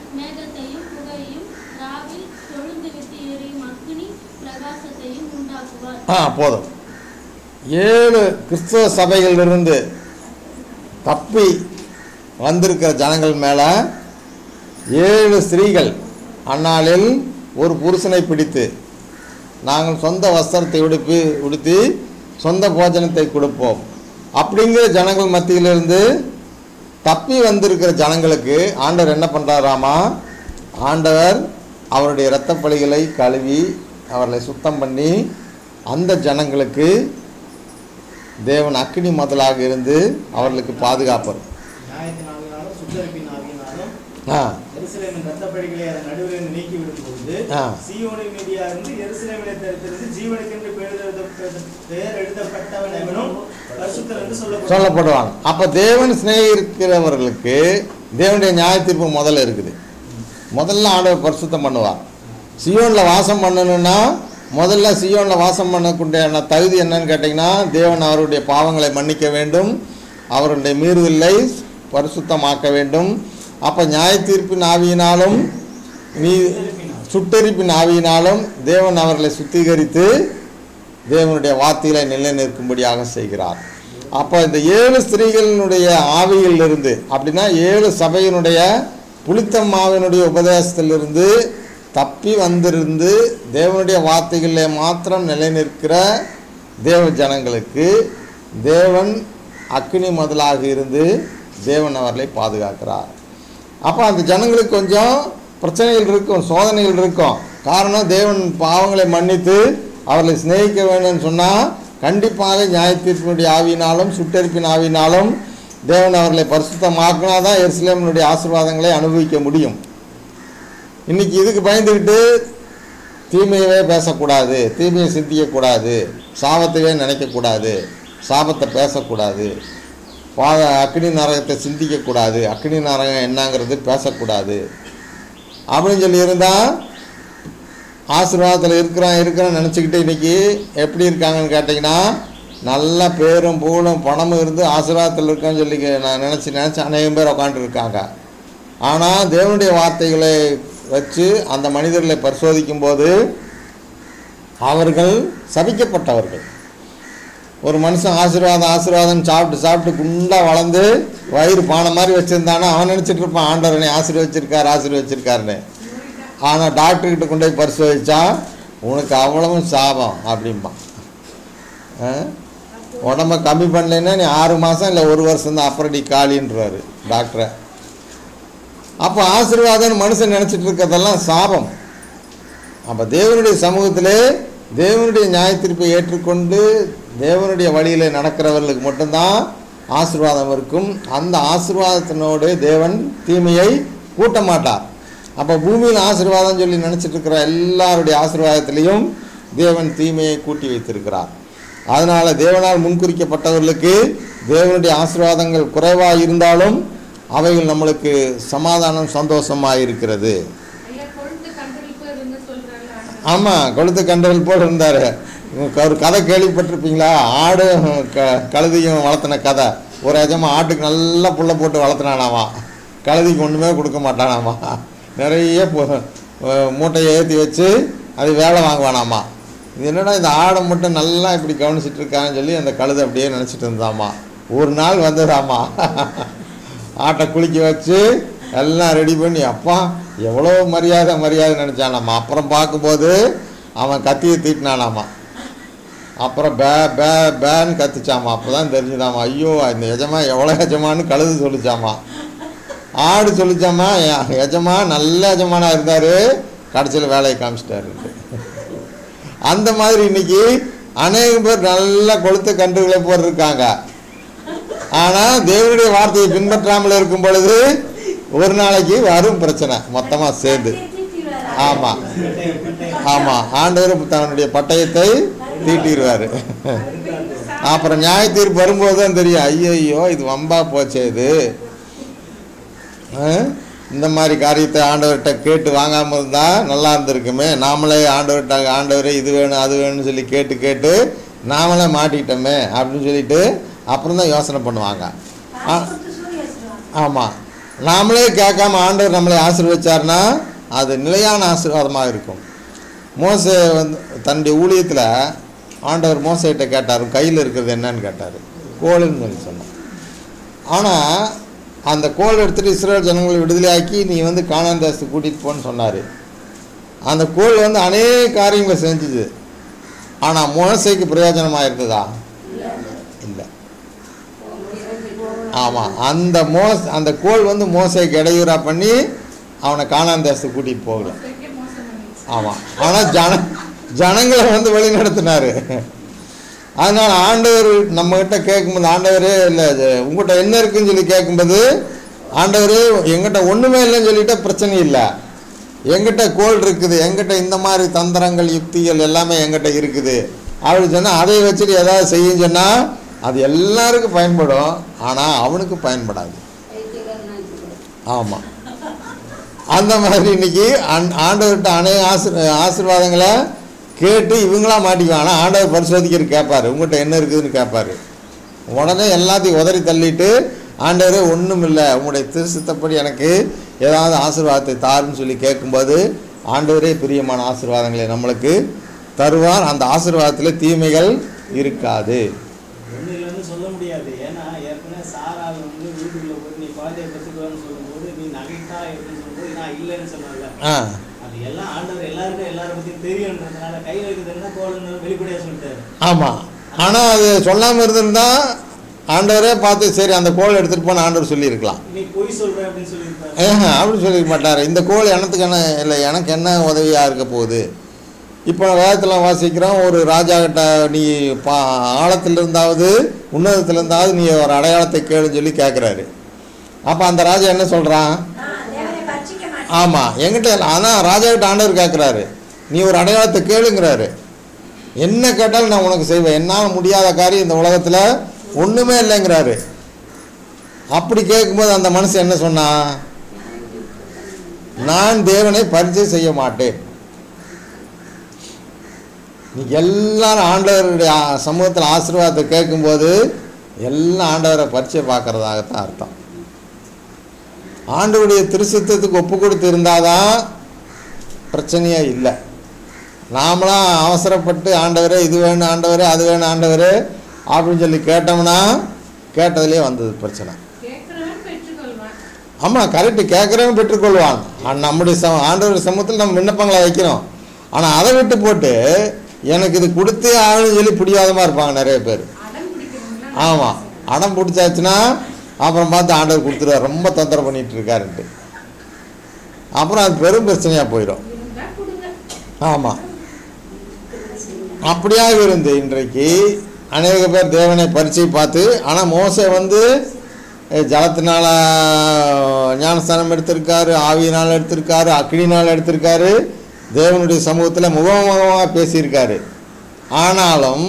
மேகத்தையும் புகையும் ராவில் கொழுந்து விட்டு எரியும் அக்கினி பிரகாசத்தையும் உண்டாக்குவார் ஆ போதும் ஏழு கிறிஸ்தவ சபைகளிலிருந்து தப்பி வந்திருக்கிற ஜனங்கள் மேலே ஏழு ஸ்திரீகள் அந்நாளில் ஒரு புருஷனை பிடித்து நாங்கள் சொந்த வஸ்திரத்தை உடுப்பி உடுத்தி சொந்த போஜனத்தை கொடுப்போம் அப்படிங்கிற ஜனங்கள் மத்தியிலிருந்து தப்பி வந்திருக்கிற ஜனங்களுக்கு ஆண்டவர் என்ன பண்ணுறாராமா ஆண்டவர் அவருடைய இரத்தப் பலிகளை கழுவி அவர்களை சுத்தம் பண்ணி அந்த ஜனங்களுக்கு தேவன் அக்கினி முதலாக இருந்து அவர்களுக்கு பாதுகாப்பர் நியாயத்தின் ஆவியினாலும் சுத்தரிப்பின் ஆவியினாலும் ஆ எருசலேமின் ரத்தப்படிகளை அதன் நடுவில் இருந்து நீக்கி விடும்போது ஆ. சீயோனின் மீதியா இருந்து எருசலேமினை தெரிந்திருந்து ஜீவனுக்கென்று பெயர் எழுத- பெயர் எழுதப்பட்டவன் எவனும் பரிசுத்தர் என்று சொல்லப்படும் சொல்லப்படுவாங்க அப்போ தேவன் சிநேகிக்கிறவர்களுக்கு தேவனுடைய நியாய தீர்ப்பு முதல்ல இருக்குது முதல்ல ஆண்டவர் பரிசுத்தம் பண்ணுவார் சியோனில் வாசம் பண்ணணும்னா முதல்ல சியோனில் வாசம் பண்ணக்கூடிய தகுதி என்னன்னு கேட்டிங்கன்னா தேவன் அவருடைய பாவங்களை மன்னிக்க வேண்டும் அவருடைய மீறுதலை பரிசுத்தமாக்க வேண்டும் அப்போ நியாய தீர்ப்பின் ஆவியினாலும் நீ சுட்டெரிப்பின் ஆவியினாலும் தேவன் அவர்களை சுத்திகரித்து தேவனுடைய வார்த்தையில நிலை நிற்கும்படியாக செய்கிறார் அப்போ இந்த ஏழு ஸ்திரீகளினுடைய ஆவியிலிருந்து அப்படின்னா ஏழு சபையினுடைய புளித்தம்மாவினுடைய உபதேசத்திலிருந்து தப்பி வந்திருந்து தேவனுடைய வார்த்தைகளில் மாத்திரம் நிலை நிற்கிற தேவ ஜனங்களுக்கு தேவன் அக்கினி முதலாக இருந்து தேவன் அவர்களை பாதுகாக்கிறார் அப்போ அந்த ஜனங்களுக்கு கொஞ்சம் பிரச்சனைகள் இருக்கும் சோதனைகள் இருக்கும் காரணம் தேவன் பாவங்களை மன்னித்து அவர்களை சிநேகிக்க வேண்டும்னு சொன்னால் கண்டிப்பாக நியாய தீர்ப்பினுடைய ஆவியினாலும் சுட்டெரிப்பின் ஆவியினாலும் தேவன் அவர்களை பரிசுத்தமாக்கினா தான் எருசலேமினுடைய ஆசீர்வாதங்களை அனுபவிக்க முடியும் இன்னைக்கு இதுக்கு பயந்துக்கிட்டு தீமையவே பேசக்கூடாது தீமையை சிந்திக்கக்கூடாது சாபத்தையே நினைக்கக்கூடாது சாபத்தை பேசக்கூடாது பாத அக்னி நரகத்தை சிந்திக்கக்கூடாது அக்னி நரகம் என்னங்கிறது பேசக்கூடாது அப்படின்னு சொல்லி இருந்தால் ஆசீர்வாதத்தில் இருக்கிறான் இருக்கிறான்னு நினச்சிக்கிட்டு இன்றைக்கி எப்படி இருக்காங்கன்னு கேட்டிங்கன்னா நல்ல பேரும் புகழும் பணமும் இருந்து ஆசீர்வாதத்தில் இருக்கான்னு சொல்லி நான் நினச்சி நினச்சி அநேகம் பேர் உட்காந்துருக்காங்க ஆனால் தேவனுடைய வார்த்தைகளை வச்சு அந்த மனிதர்களை பரிசோதிக்கும் போது அவர்கள் சபிக்கப்பட்டவர்கள் ஒரு மனுஷன் ஆசீர்வாதம் ஆசீர்வாதம் சாப்பிட்டு சாப்பிட்டு குண்டா வளர்ந்து வயிறு பானை மாதிரி வச்சுருந்தானா அவன் நினச்சிட்டு இருப்பான் ஆண்டவரனை ஆசீர்வச்சிருக்கார் ஆசீர்வச்சிருக்காருன்னு ஆனால் டாக்டர்கிட்ட கொண்டு போய் பரிசோதிச்சா உனக்கு அவ்வளவும் சாபம் அப்படிம்பான் ஆ? உடம்ப கம்மி பண்ணலைன்னா நீ ஆறு மாதம் இல்லை ஒரு வருஷம் தான் அப்புறம் நீ காலின்றாரு டாக்டரை அப்போ ஆசீர்வாதம்னு மனுஷன் நினச்சிட்டு இருக்கிறதெல்லாம் சாபம் அப்போ தேவனுடைய சமூகத்திலே தேவனுடைய நியாயத்தீர்ப்பை ஏற்றுக்கொண்டு தேவனுடைய வழியில் நடக்கிறவர்களுக்கு மட்டும்தான் ஆசீர்வாதம் இருக்கும் அந்த ஆசீர்வாதத்தினோடு தேவன் தீமையை கூட்ட மாட்டார் அப்போ பூமியில் ஆசீர்வாதம் சொல்லி நினச்சிட்டு இருக்கிற எல்லாருடைய ஆசீர்வாதத்திலையும் தேவன் தீமையை கூட்டி வைத்திருக்கிறார் அதனால் தேவனால் முன்குறிக்கப்பட்டவர்களுக்கு தேவனுடைய ஆசீர்வாதங்கள் குறைவாக இருந்தாலும் அவைகள் நம்மளுக்கு சமாதானம் சந்தோஷமாக இருக்கிறது ஐயா கொழுந்து கண்டுபிடிப்பு இருந்து சொல்றாங்க ஆமாம் கொளுத்து கண்டவள் போல் இருந்தார் ஒரு கதை கேள்விப்பட்டிருப்பீங்களா ஆடு க கழுதையும் வளர்த்தின கதை ஒரு எஜமா ஆட்டுக்கு நல்லா புல்லை போட்டு வளர்த்துனானாமா கழுதைக்கு ஒன்றுமே கொடுக்க மாட்டானாமா நிறைய பு- அஹ் மூட்டையை ஏற்றி வச்சு அது வேலை வாங்குவானாமா இது என்னடா இந்த ஆடை மட்டும் நல்லா இப்படி கவனிச்சிட்டு இருக்கான்னு சொல்லி அந்த கழுதை அப்படியே நினச்சிட்டு இருந்தாமா ஒரு நாள் வந்ததாமா ஆட்டை குளிக்க வச்சு எல்லாம் ரெடி பண்ணி அப்பா எவ்வளோ மரியாதை மரியாதை நினச்சானாமா அப்புறம் பார்க்கும்போது அவன் கத்தியை தீட்டினானாமா அப்புறம் பே பே பேன்னு கத்துச்சாமா அப்போ தான் தெரிஞ்சுதாமா ஐயோ இந்த எஜமா எவ்வளோ எஜமான்னு கழுது சொல்லிச்சாமா ஆடு சொல்லிச்சாமா எ- எஜமா நல்ல எஜமானா இருந்தார் கடைசியில் வேலையை காமிச்சிட்டாரு அந்த மாதிரி இன்னைக்கு அநேகம் பேர் நல்ல கொளுத்த கன்றுகளை போட்டிருக்காங்க ஆனால் தேவனுடைய வார்த்தையை பின்பற்றாமல் இருக்கும் பொழுது ஒரு நாளைக்கு வரும் பிரச்சனை மொத்தமாக சேர்ந்து ஆமாம் ஆமாம் ஆண்டவர் தன்னுடைய பட்டயத்தை தீட்டிடுவார் அப்புறம் நியாய தீர்ப்பு வரும்போது தான் தெரியும் ஐயோ இது வம்பா போச்சே இது ஆ? இந்த மாதிரி காரியத்தை ஆண்டவர்கிட்ட கேட்டு வாங்காமல் இருந்தால் நல்லா இருந்திருக்குமே நாமளே ஆண்டவர்கிட்ட ஆண்டவரே இது வேணும் அது வேணும்னு சொல்லி கேட்டு கேட்டு நாமளே மாட்டிக்கிட்டோமே அப்படின்னு சொல்லிட்டு அப்புறம் தான் யோசனை பண்ணுவாங்க ஆ ஆமாம் நாமளே கேட்காம ஆண்டவர் நம்மளை ஆசீர்வதிச்சார்னா அது நிலையான ஆசீர்வாதமாக இருக்கும் மோசே வந்து தன்னுடைய ஊழியத்தில் ஆண்டவர் மோசைகிட்ட கேட்டார் கையில் இருக்கிறது என்னன்னு கேட்டார் கோலுன்னு சொல்லி சொன்னார் ஆனால் அந்த கோல் எடுத்துகிட்டு இஸ்ரேல் ஜனங்களை விடுதலையாக்கி நீ வந்து காணான் தேசத்துக்கு கூட்டிகிட்டு போன்னு சொன்னார் அந்த கோல் வந்து அநேக காரியங்களை செஞ்சுது ஆனால் மோசைக்கு பிரயோஜனமாக இருந்ததா இல்லை ஆமாம் அந்த மோஸ் அந்த கோல் வந்து மோசைக்கு இடையூறாக பண்ணி அவனை காணான் தேசத்துக்கு கூட்டிகிட்டு போகல மோசைக்கே மோசம் பண்ணிடுச்சு. ஆமாம் ஆனால் ஜன ஜனங்களை வந்து வழி நடத்தினார் அதனால் ஆண்டவர் நம்மகிட்ட கேட்கும்போது ஆண்டவரே இல்லை உங்கள்கிட்ட என்ன இருக்குன்னு சொல்லி கேட்கும்போது ஆண்டவரே எங்கிட்ட ஒன்றுமே இல்லைன்னு சொல்லிட்டா பிரச்சனை இல்லை எங்கிட்ட கோல் இருக்குது எங்கிட்ட இந்த மாதிரி தந்திரங்கள் யுக்திகள் எல்லாமே எங்கிட்ட இருக்குது அப்படி சொன்னால் அதை வச்சுட்டு ஏதாவது செய்யும் சொன்னால் அது எல்லாருக்கும் பயன்படும் ஆனால் அவனுக்கு பயன்படாது ஆமாம் அந்த மாதிரி இன்னைக்கு ஆண்- ஆண்டவர்கிட்ட அநேக ஆசிர் ஆசீர்வாதங்களை கேட்டு இவங்களா மாட்டிக்குவாங்க ஆனால் ஆண்டவர் பரிசோதிக்கிறது கேட்பாரு உங்கள்கிட்ட என்ன இருக்குதுன்னு கேட்பாரு உடனே எல்லாத்தையும் உதறி தள்ளிட்டு ஆண்டவரே ஒன்றும் இல்லை உங்களுடைய திருசித்தப்படி எனக்கு ஏதாவது ஆசீர்வாதத்தை தாருன்னு சொல்லி கேட்கும்போது ஆண்டவரே பிரியமான ஆசீர்வாதங்களை நம்மளுக்கு தருவார் அந்த ஆசீர்வாதத்தில் தீமைகள் இருக்காது ஒண்ணு இல்லைன்னு சொல்ல முடியாது ஏன்னா ஏற்கனவே சாரால் வந்து வீட்டுக்குள்ள போய் நீ குழந்தைய பெற்றுக்கலாம்னு சொல்லும்போது நீ நகைத்தா அப்படின்னு சொல்லும்போது நான் இல்லைன்னு சொன்னல ஆ அது எல்லாம் ஆண்டவர் எல்லாருக்கும் எல்லார பத்தியும் தெரியுன்றதுனால கையில் இருக்குதுன்னா கோலன்னு வெளிப்படையா சொல்லிட்டாரு ஆமாம் ஆனால் அது சொல்லாமல் இருந்திருந்தா ஆண்டவரே பார்த்து சரி அந்த கோல் எடுத்துகிட்டு போன ஆண்டவர் சொல்லியிருக்கலாம் நீ பொய் சொல்ற அப்படின்னு சொல்லியிருப்பாரு ஏஹ் அப்படி சொல்லிக்க மாட்டார் இந்த கோல் எனத்துக்கு என்ன இல்லை எனக்கு என்ன உதவியாக இருக்க போகுது இப்போ வேதத்தில் வாசிக்கிறோம் ஒரு ராஜா கிட்ட நீ பா ஆழத்தில் இருந்தாவது உன்னதத்தில் இருந்தாவது நீ ஒரு அடையாளத்தை கேளுன்னு சொல்லி கேட்குறாரு அப்போ அந்த ராஜா என்ன சொல்கிறான் தேவனை பட்சிக்க மாட்டேன் ஆமாம் என்கிட்ட இல்லை ஆனால் ராஜா கிட்ட ஆண்டவர் கேட்குறாரு நீ ஒரு அடையாளத்தை கேளுங்கிறாரு என்ன கேட்டாலும் நான் உனக்கு செய்வேன் என்னால் முடியாத காரியம் இந்த உலகத்தில் ஒன்றுமே இல்லைங்கிறாரு அப்படி கேட்கும்போது அந்த மனுஷன் என்ன சொன்னான் நான் தேவனை பரிச்சயம் செய்ய மாட்டேன் நீ எல்லாரும் ஆண்டவருடைய ஆ- சமூகத்தில் ஆசீர்வாதத்தை கேட்கும்போது எல்லாம் ஆண்டவரை பரிச்சை பார்க்கறதாகத்தான் அர்த்தம் ஆண்டவருடைய திருசித்தத்துக்கு ஒப்பு கொடுத்து இருந்தாதான் பிரச்சனையே இல்லை நாமளாம் அவசரப்பட்டு ஆண்டவரே இது வேணும் ஆண்டவரே அது வேணும் ஆண்டவரே அப்படின்னு சொல்லி கேட்டோம்னா கேட்டதுலேயே வந்தது பிரச்சனை கேட்கிறவன் பெற்றுக்கொள்வான் ஆமாம் கரெக்டு கேட்குறவன் பெற்றுக்கொள்வான் ஆனா, நம்முடைய சம ஆண்டவர் சமூகத்தில் நம்ம விண்ணப்பங்களை வைக்கிறோம் ஆனால் அதை விட்டு போட்டு எனக்கு இது கொடுத்தே ஆகணும்னு சொல்லி பிடிவாதமாக இருப்பாங்க நிறைய பேர் அடம் பிடிக்கிறவங்கள ஆமாம் அடம் பிடிச்சாச்சுன்னா அப்புறம் பார்த்து ஆண்டவர் கொடுத்துருவார் ரொம்ப தொந்தரவு பண்ணிட்டு இருக்காருன்ட்டு அப்புறம் அது பெரும் பிரச்சனையாக போயிடும் இருந்தா கொடுங்க ஆமாம் அப்படியாக இருந்து இன்றைக்கு அநேக பேர் தேவனை பரிச்சை பார்த்து ஆனால் மோசே வந்து அஹ், ஜலத்தினால ஞானஸ்தானம் எடுத்திருக்காரு ஆவியினால் எடுத்திருக்காரு அக்னினால் எடுத்திருக்காரு தேவனுடைய சமூகத்தில் முகமுகமாக பேசியிருக்காரு ஆனாலும்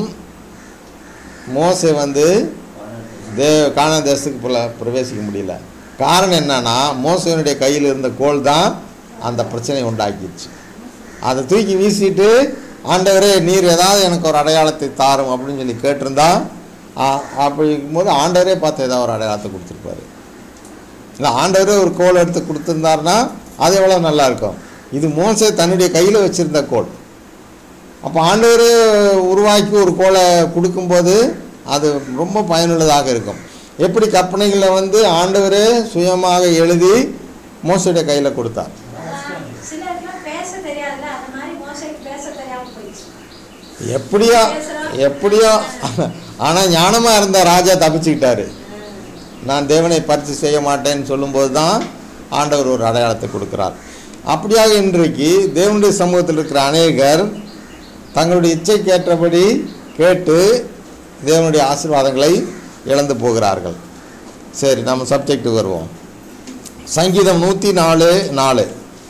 மோசே வந்து தே காண தேசத்துக்கு போல பிரவேசிக்க முடியல காரணம் என்னன்னா மோசனுடைய கையில் இருந்த கோல் தான் அந்த பிரச்சனையை உண்டாக்கிடுச்சு அதை தூக்கி வீசிட்டு ஆண்டவரே நீர் ஏதாவது எனக்கு ஒரு அடையாளத்தை தாரும் அப்படின்னு சொல்லி கேட்டிருந்தா ஆ- அப்படி இருக்கும்போது ஆண்டவரே பார்த்து ஏதாவது ஒரு அடையாளத்தை கொடுத்துருப்பாரு இல்லை ஆண்டவரே ஒரு கோல் எடுத்து கொடுத்துருந்தாருன்னா அது எவ்வளோ நல்லா இருக்கும் இது மோசே தன்னுடைய கையில் வச்சுருந்த கோல் அப்போ ஆண்டவர் உருவாக்கி ஒரு கோலை கொடுக்கும்போது அது ரொம்ப பயனுள்ளதாக இருக்கும் எப்படி கற்பனைகளை வந்து ஆண்டவரே சுயமாக எழுதி மோசடைய கையில் கொடுத்தார் சிலருக்குலாம் பேச தெரியாதுல்ல அந்த மாதிரி மோசைக்கு பேச தெரியாம போயிடுச்சு எப்படியோ எப்படியோ ஆனால் ஞானமாக இருந்த ராஜா தப்பிச்சுக்கிட்டாரு நான் தேவனை பரிசு செய்ய மாட்டேன்னு சொல்லும்போது தான் ஆண்டவர் ஒரு அடையாளத்தை கொடுக்கிறார் அப்படியாக இன்றைக்கு தேவனுடைய சமூகத்தில் இருக்கிற அநேகர் தங்களுடைய இச்சைக்கேற்றபடி கேட்டு தேவனுடைய ஆசீர்வாதங்களை இழந்து போகிறார்கள் சரி நம்ம சப்ஜெக்ட்டுக்கு வருவோம் சங்கீதம் நூற்றி நாலு நாலு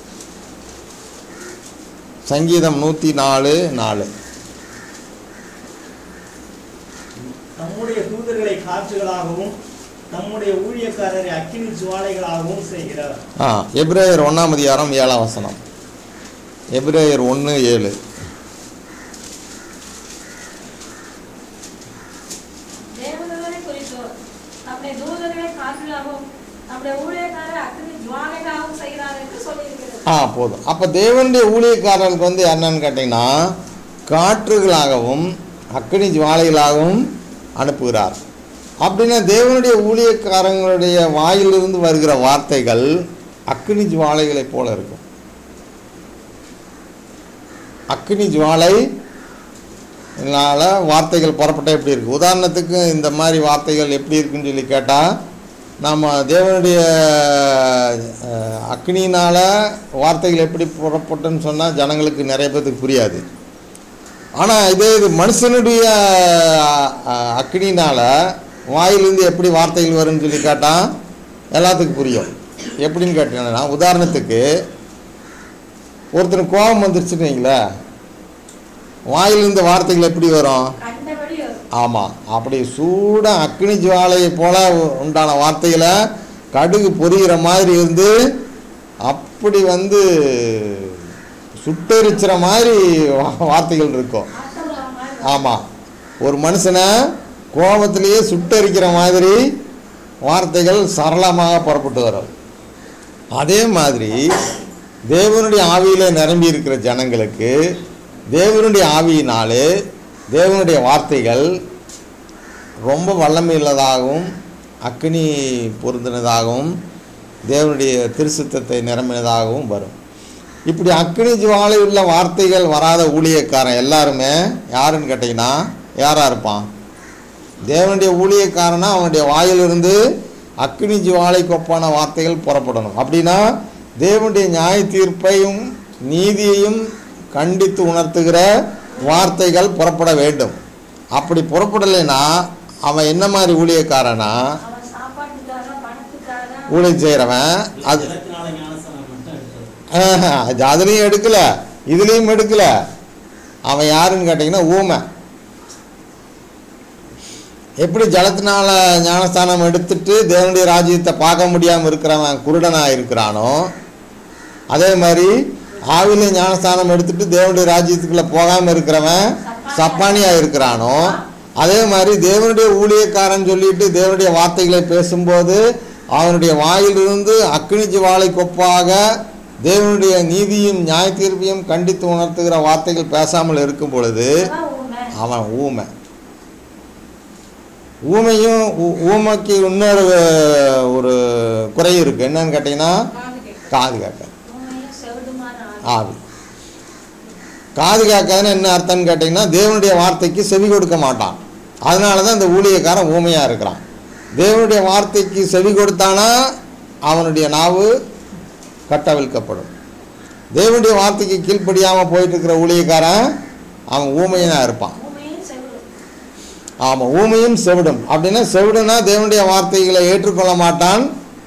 சங்கீதம் நூற்றி நாலு நாலு தம்முடைய தூதர்களை காற்றுகளாகவும் தம்முடைய ஊழியக்காரரை அக்கினி ஜுவாலைகளாகவும் செய்கிறார் ஆ எப்ரேயர் ஒன்றாம் அதிகாரம் ஏழாம் வசனம் எப்ரேயர் ஒன்று ஏழு தேவதூதரை குறித்தோ தம்முடைய தூதர்களை காற்றிலாகவும் நம்முடைய ஊழியக்காரர் அக்னி ஜுவாலையாகவும் செய்கிறார் என்று சொல்லியிருக்கிறது ஆ போதும் அப்போ தேவனுடைய ஊழியக்காரர்களுக்கு வந்து என்னன்னு கேட்டிங்கன்னா காற்றுகளாகவும் அக்கினி ஜுவாலைகளாகவும் அனுப்புகிறார் அப்படின்னா தேவனுடைய ஊழியக்காரங்களுடைய வாயிலிருந்து வருகிற வார்த்தைகள் அக்கினி ஜுவாலைகளைப் போல இருக்கும் அக்கினி ஜுவாலை இதனால் வார்த்தைகள் புறப்பட்டால் எப்படி இருக்குது உதாரணத்துக்கு இந்த மாதிரி வார்த்தைகள் எப்படி இருக்குன்னு சொல்லி கேட்டால் நம்ம தேவனுடைய அஹ், அக்னியினால் வார்த்தைகள் எப்படி புறப்பட்டுன்னு சொன்னால் ஜனங்களுக்கு நிறைய பேர்த்துக்கு புரியாது ஆனால் இதே இது மனுஷனுடைய அஹ், அக்னியினால் வாயிலிருந்து எப்படி வார்த்தைகள் வரும்னு சொல்லி கேட்டால் எல்லாத்துக்கும் புரியும் எப்படின்னு கேட்டீங்கன்னா உதாரணத்துக்கு ஒருத்தனுக்கு கோபம் வந்துருச்சுன்னு வைங்களேன் வாயிலிருந்து வார்த்தைகள் எப்படி வரும் கண்டபடி வரும். ஆமாம் அப்படி சூடாக அக்னி ஜுவாலையை போல உண்டான வார்த்தைகளை கடுகு பொரிகிற மாதிரி இருந்து அப்படி வந்து சுட்டெரிச்சிற மாதிரி வா- வார்த்தைகள் இருக்கும் ஆட்டோகிராஃப் மாதிரி ஆமாம் ஒரு மனுஷனை கோபத்திலேயே சுட்டெரிக்கிற மாதிரி வார்த்தைகள் சரளமாக புறப்பட்டு வரும் அதே மாதிரி தேவனுடைய ஆவியில் நிரம்பி இருக்கிற ஜனங்களுக்கு தேவனுடைய ஆவியினாலே தேவனுடைய வார்த்தைகள் ரொம்ப வல்லமை உள்ளதாகவும் அக்னி பொருந்தினதாகவும் தேவனுடைய திருசுத்தத்தை நிரம்பினதாகவும் வரும் இப்படி அக்னி ஜுவாலை உள்ள வார்த்தைகள் வராத ஊழியக்காரன் எல்லாருமே யாருன்னு கேட்டிங்கன்னா யாராக இருப்பான் தேவனுடைய ஊழியக்காரனா அவனுடைய வாயிலிருந்து அக்னி ஜுவாலை கொப்பான வார்த்தைகள் புறப்படணும் அப்படின்னா தேவனுடைய நியாய தீர்ப்பையும் நீதியையும் கண்டித்து உணர்த்துகிற வார்த்தைகள் புறப்பட வேண்டும் அப்படி புறப்படலைன்னா அவன் என்ன மாதிரி ஊழியக்காரனா அவன் சாப்பாட்டுக்காக பணத்துக்காக ஊழியம் செய்கிறவன் அது ஜலத்தினால ஞானஸ்நானம் மட்டும் எடுத்தது ஆஹா, அது அதுலேயும் எடுக்கல இதுலேயும் எடுக்கல அவன் யாருன்னு கேட்டிங்கன்னா ஊமை எப்படி ஜலத்தினால ஞானஸ்தானம் எடுத்துட்டு தேவனுடைய ராஜ்யத்தை பார்க்க முடியாமல் இருக்கிறவன் குருடனாக இருக்கிறானோ அதே மாதிரி ஆவில ஞானஸ்தானம் எடுத்துட்டு தேவனுடைய ராஜ்யத்துக்குள்ளே போகாமல் இருக்கிறவன் சப்பானியாக இருக்கிறானோ அதே மாதிரி தேவனுடைய ஊழியக்காரன் சொல்லிட்டு தேவனுடைய வார்த்தைகளை பேசும்போது அவனுடைய வாயிலிருந்து அக்னி ஜுவாலை கொப்பாக தேவனுடைய நீதியும் நியாய தீர்ப்பையும் கண்டித்து உணர்த்துகிற வார்த்தைகள் பேசாமல் இருக்கும் பொழுது அதான் உண்மை அவன் ஊமை ஊமையும் ஊ- ஊமைக்கு இன்னொரு ஒரு குறை இருக்குது என்னன்னு கேட்டிங்கன்னா காது கேட்க காது கேட்க உண்மையும் செவிடுமான ஆவி. ஆவி காது கேட்காதுன்னு என்ன அர்த்தம்னு கேட்டிங்கன்னா தேவனுடைய வார்த்தைக்கு செவி கொடுக்க மாட்டான் அதனால தான் இந்த ஊழியக்காரன் ஊமையாக இருக்கிறான் தேவனுடைய வார்த்தைக்கு செவி கொடுத்தானா அவனுடைய நாவு கட்டவிழ்க்கப்படும் தேவனுடைய வார்த்தைக்கு கீழ்ப்படியாமல் போயிட்டு இருக்கிற ஊழியக்காரன் அவன் ஊமையனாக இருப்பான் உண்மையும் செவிடும் ஆமாம் ஊமையும் செவிடும் அப்படின்னா செவிடுனா தேவனுடைய வார்த்தைகளை ஏற்றுக்கொள்ள மாட்டான்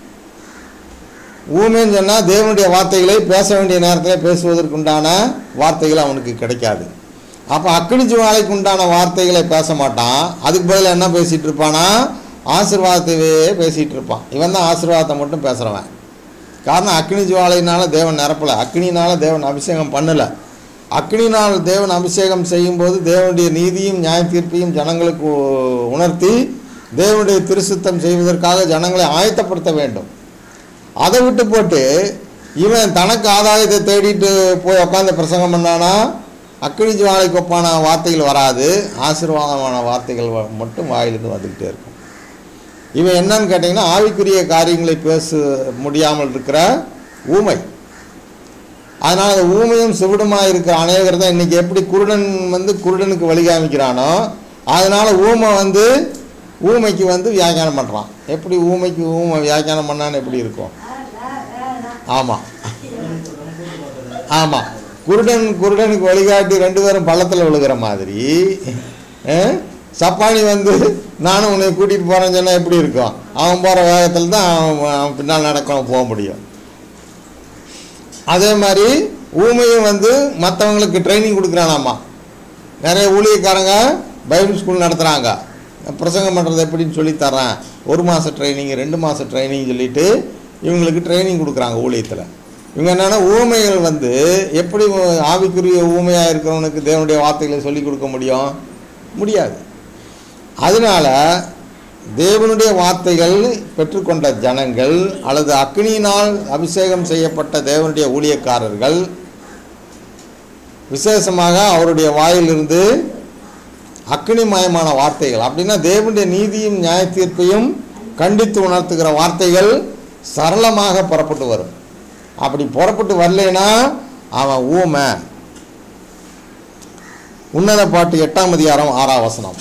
ஊமைன்னு சொன்னால் தேவனுடைய வார்த்தைகளை பேச வேண்டிய நேரத்தில் பேசுவதற்குண்டான வார்த்தைகள் அவனுக்கு கிடைக்காது அப்போ அக்கினி ஜுவாலைக்கு உண்டான வார்த்தைகளை பேச மாட்டான் அதுக்கு பதிலா என்ன பேசிகிட்டு இருப்பானா ஆசீர்வாதத்தையே பேசிகிட்டு இருப்பான் இவன் தான் ஆசீர்வாதத்தை மட்டும் பேசுகிறவன் காரணம் அக்னி ஜுவாலையினால தேவன் நிரப்பலை அக்னினால தேவன் அபிஷேகம் பண்ணலை அக்னினால் தேவன் அபிஷேகம் செய்யும்போது தேவனுடைய நீதியும் நியாய தீர்ப்பையும் ஜனங்களுக்கு உ- உணர்த்தி தேவனுடைய திருசுத்தம் செய்வதற்காக ஜனங்களை ஆயத்தப்படுத்த வேண்டும் அதை விட்டு போட்டு இவன் தனக்கு ஆதாயத்தை தேடிட்டு போய் உட்காந்து பிரசங்கம் பண்ணானா அக்னி ஜுவாலைக்கு ஒப்பான வார்த்தைகள் வராது ஆசீர்வாதமான வார்த்தைகள் வ- மட்டும் வாயிலிருந்து வந்துக்கிட்டே இருக்கும் இவன் என்னன்னு கேட்டிங்கன்னா ஆவிக்குரிய காரியங்களை பேச முடியாமல் இருக்கிற ஊமை அதனால் அந்த ஊமையும் செவிடுமாக இருக்கிற அநேகர் தான் இன்றைக்கி எப்படி குருடன் வந்து குருடனுக்கு வழி காமிக்கிறானோ அதனால் ஊமை வந்து ஊமைக்கு வந்து வியாக்கியானம் பண்ணுறான் எப்படி ஊமைக்கு ஊமை வியாக்கியானம் பண்ணான்னு எப்படி இருக்கும் ஆ, ஆ, ஆ, ஆ. ஆமாம் ஆமாம் குருடன் குருடனுக்கு வழிகாட்டி ரெண்டு பேரும் பள்ளத்தில் விழுகிற மாதிரி அஹ், சப்பானி வந்து நானும் உன்னை கூட்டிகிட்டு போகிறேன்னு சொன்னால் எப்படி இருக்கும் அவன் போகிற வேகத்தில் தான் அவன் அவன் பின்னால் நடக்க போக முடியும் அதே மாதிரி ஊமையும் வந்து மற்றவங்களுக்கு ட்ரைனிங் கொடுக்குறானாமா நிறைய ஊழியக்காரங்க பைபிள் ஸ்கூல் நடத்துகிறாங்க பிரசங்கம் பண்ணுறது எப்படின்னு சொல்லி தர்றேன் ஒரு மாத ட்ரைனிங் ரெண்டு மாத ட்ரைனிங் சொல்லிட்டு இவங்களுக்கு ட்ரைனிங் கொடுக்குறாங்க ஊழியத்தில் இவங்க என்னென்னா ஊமைகள் வந்து எப்படி ஆவிக்குரிய ஊமையாக இருக்கிறவனுக்கு தேவனுடைய வார்த்தைகளை சொல்லி கொடுக்க முடியும் முடியாது அதனால தேவனுடைய வார்த்தைகள் பெற்றுக்கொண்ட ஜனங்கள் அல்லது அக்னியினால் அபிஷேகம் செய்யப்பட்ட தேவனுடைய ஊழியக்காரர்கள் விசேஷமாக அவருடைய வாயிலிருந்து அக்னிமயமான வார்த்தைகள் அப்படின்னா தேவனுடைய நீதியும் நியாய தீர்ப்பையும் கண்டித்து உணர்த்துகிற வார்த்தைகள் சரளமாக புறப்பட்டு வரும் அப்படி புறப்பட்டு வரலைன்னா அவன் ஊமை உன்னத பாட்டு எட்டாம் அதிகாரம் ஆறாம் வசனம்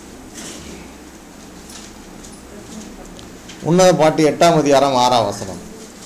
உன்னத பாட்டு எட்டாம் அதிகாரம் ஆறாம் வசனம்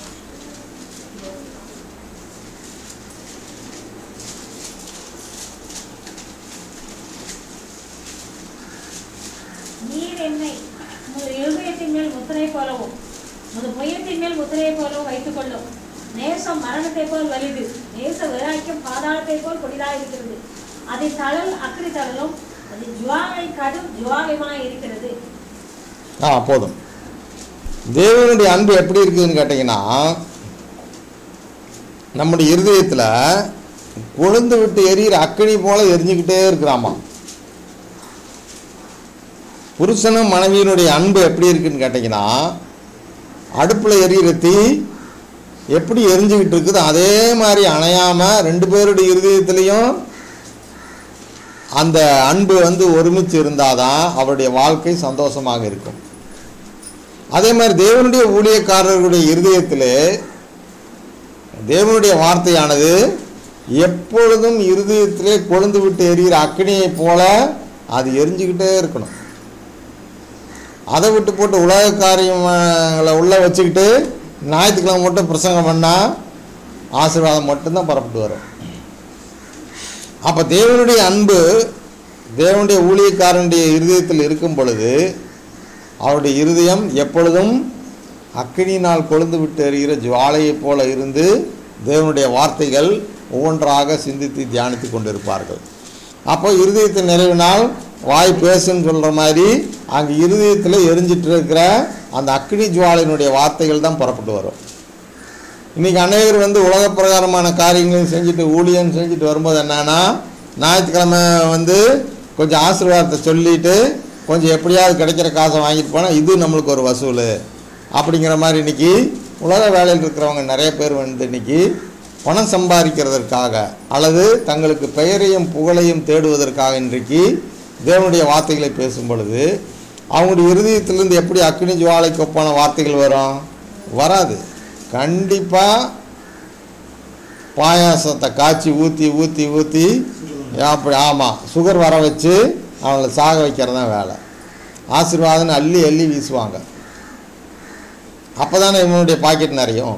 நீர் என்னை உமது இருதயத்தின் மேல் முத்திரை போலவும் உமது புயத்தின் மேல் முத்திரையை போலவும் வைத்துக் கொள்ளும் நேசம் மரணத்தை போல் வலிது நேச வைராக்கியம் பாதாளத்தை போல் கொடிதாக இருக்கிறது அதன் தழல் அக்கறை தழலும் அது ஜுவாலை கடும் ஜுவாலையுமாய் இருக்கிறது ஆ போதும் தேவனுடைய அன்பு எப்படி இருக்குதுன்னு கேட்டிங்கன்னா நம்முடைய இருதயத்தில் கொழுந்து விட்டு எரியிற அக்கினி போல எரிஞ்சுக்கிட்டே இருக்கிறாமா புருஷனும் மனைவியினுடைய அன்பு எப்படி இருக்குன்னு கேட்டிங்கன்னா அடுப்பில் எரியிற தீ எப்படி எரிஞ்சுக்கிட்டு இருக்குது அதே மாதிரி அணையாமல் ரெண்டு பேருடைய இருதயத்துலேயும் அந்த அன்பு வந்து ஒருமிச்சு இருந்தாதான் அவருடைய வாழ்க்கை சந்தோஷமாக இருக்கும் அதே மாதிரி தேவனுடைய ஊழியக்காரர்களுடைய இருதயத்திலே தேவனுடைய வார்த்தையானது எப்பொழுதும் இருதயத்திலே கொழுந்து விட்டு எரிகிற அக்கினியைப் போல அது எரிஞ்சுக்கிட்டே இருக்கணும் அதை விட்டு போட்டு உலக காரியங்களை உள்ள வச்சுக்கிட்டு ஞாயிற்றுக்கிழமை மட்டும் பிரசங்கம் பண்ணால் ஆசீர்வாதம் மட்டும்தான் புறப்பட்டு வரும் அப்போ தேவனுடைய அன்பு தேவனுடைய ஊழியக்காரனுடைய இருதயத்தில் இருக்கும் பொழுது அவருடைய இருதயம் எப்பொழுதும் அக்கினியினால் கொழுந்து விட்டு எறிகிற ஜுவாலையைப் போல இருந்து தேவனுடைய வார்த்தைகள் ஒவ்வொன்றாக சிந்தித்து தியானித்து கொண்டிருப்பார்கள் அப்போ இருதயத்தின் நிறைவினால் வாய் பேசுன்னு சொல்கிற மாதிரி அங்கே இருதயத்தில் எரிஞ்சிட்டு இருக்கிற அந்த அக்னி ஜுவாலையினுடைய வார்த்தைகள் தான் புறப்பட்டு வரும் இன்றைக்கி அநேகர் வந்து உலக பிரகாரமான காரியங்களையும் செஞ்சுட்டு ஊழியம் செஞ்சுட்டு வரும்போது என்னன்னா ஞாயிற்றுக்கிழமை வந்து கொஞ்சம் ஆசீர்வாதத்தை சொல்லிட்டு கொஞ்சம் எப்படியாவது கிடைக்கிற காசை வாங்கிட்டு போனால் இது நம்மளுக்கு ஒரு வசூல் அப்படிங்கிற மாதிரி இன்றைக்கி உலக வேலையில் இருக்கிறவங்க நிறைய பேர் வந்து இன்றைக்கி பணம் சம்பாதிக்கிறதற்காக அல்லது தங்களுக்கு பெயரையும் புகழையும் தேடுவதற்காக இன்றைக்கு தேவனுடைய வார்த்தைகளை பேசும் பொழுது அவங்களுடைய இருதயத்திலிருந்து எப்படி அக்னி ஜுவாலைக்கு ஒப்பான வார்த்தைகள் வரும் வராது கண்டிப்பாக பாயாசத்தை காய்ச்சி ஊற்றி ஊற்றி ஊற்றி அப்படி ஆமாம் சுகர் வர வச்சு அவங்கள சாக வைக்கிறது தான் வேலை ஆசீர்வாதம்னு அள்ளி அள்ளி வீசுவாங்க அப்போ தானே இவனுடைய பாக்கெட் நிறையும்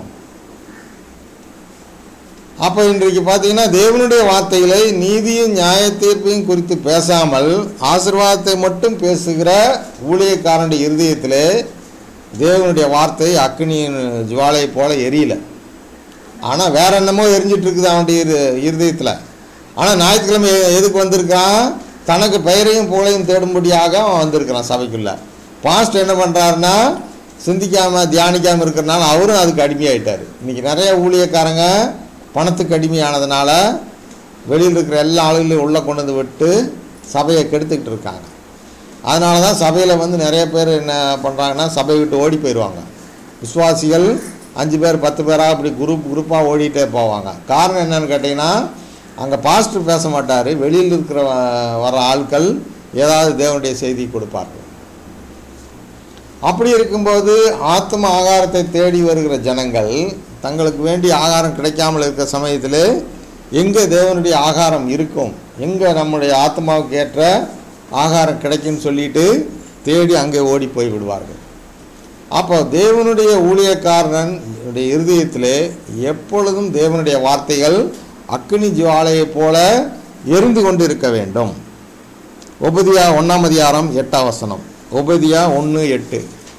அப்போ இன்றைக்கு பார்த்தீங்கன்னா தேவனுடைய வார்த்தைகளை நீதியும் நியாய தீர்ப்பையும் குறித்து பேசாமல் ஆசீர்வாதத்தை மட்டும் பேசுகிற ஊழியக்காரனுடைய இருதயத்திலே தேவனுடைய வார்த்தை அக்னியின் ஜுவாலையை போல எரியல ஆனால் வேற என்னமோ எரிஞ்சிட்டு இருக்குது அவனுடைய இரு இருதயத்தில் ஆனால் ஞாயிற்றுக்கிழமை எ- எதுக்கு வந்திருக்கான் தனக்கு பெயரையும் புகழையும் தேடும்படியாக அவன் வந்திருக்கிறான் சபைக்குள்ளே பாஸ்ட் என்ன பண்ணுறாருன்னா சிந்திக்காமல் தியானிக்காமல் இருக்கிறனால அவரும் அதுக்கு அடிமையாயிட்டார் இன்றைக்கி நிறைய ஊழியக்காரங்க பணத்துக்கு அடிமையானதுனால வெளியில் இருக்கிற எல்லா ஆளுகளையும் உள்ளே கொண்டு வந்து விட்டு சபையை கெடுத்துக்கிட்டு இருக்காங்க அதனால தான் சபையில் வந்து நிறைய பேர் என்ன பண்ணுறாங்கன்னா சபையை விட்டு ஓடி போயிடுவாங்க விசுவாசிகள் அஞ்சு பேர் பத்து பேராக அப்படி குரூப் குரூப்பாக ஓடிட்டே போவாங்க காரணம் என்னன்னு கேட்டிங்கன்னா அங்கே பாஸ்டர் பேச மாட்டார் வெளியில் இருக்கிற வ- வர ஆட்கள் ஏதாவது தேவனுடைய செய்தி கொடுப்பார்கள் அப்படி இருக்கும்போது ஆத்ம ஆகாரத்தை தேடி வருகிற ஜனங்கள் தங்களுக்கு வேண்டிய ஆகாரம் கிடைக்காமல் இருக்கிற சமயத்தில் எங்கே தேவனுடைய ஆகாரம் இருக்கும் எங்கே நம்முடைய ஆத்மாவுக்கு ஏற்ற ஆகாரம் கிடைக்கும்னு சொல்லிட்டு தேடி அங்கே ஓடி போய் விடுவார்கள் அப்போ தேவனுடைய ஊழியக்காரன் உடைய இருதயத்திலே எப்பொழுதும் தேவனுடைய வார்த்தைகள் அக்னி ஜுவாலையைப் போல எரிந்து கொண்டு இருக்க வேண்டும் உபதியா ஒன்றாம் அதிகாரம் எட்டாம் வசனம் உபதியா ஒன்று எட்டு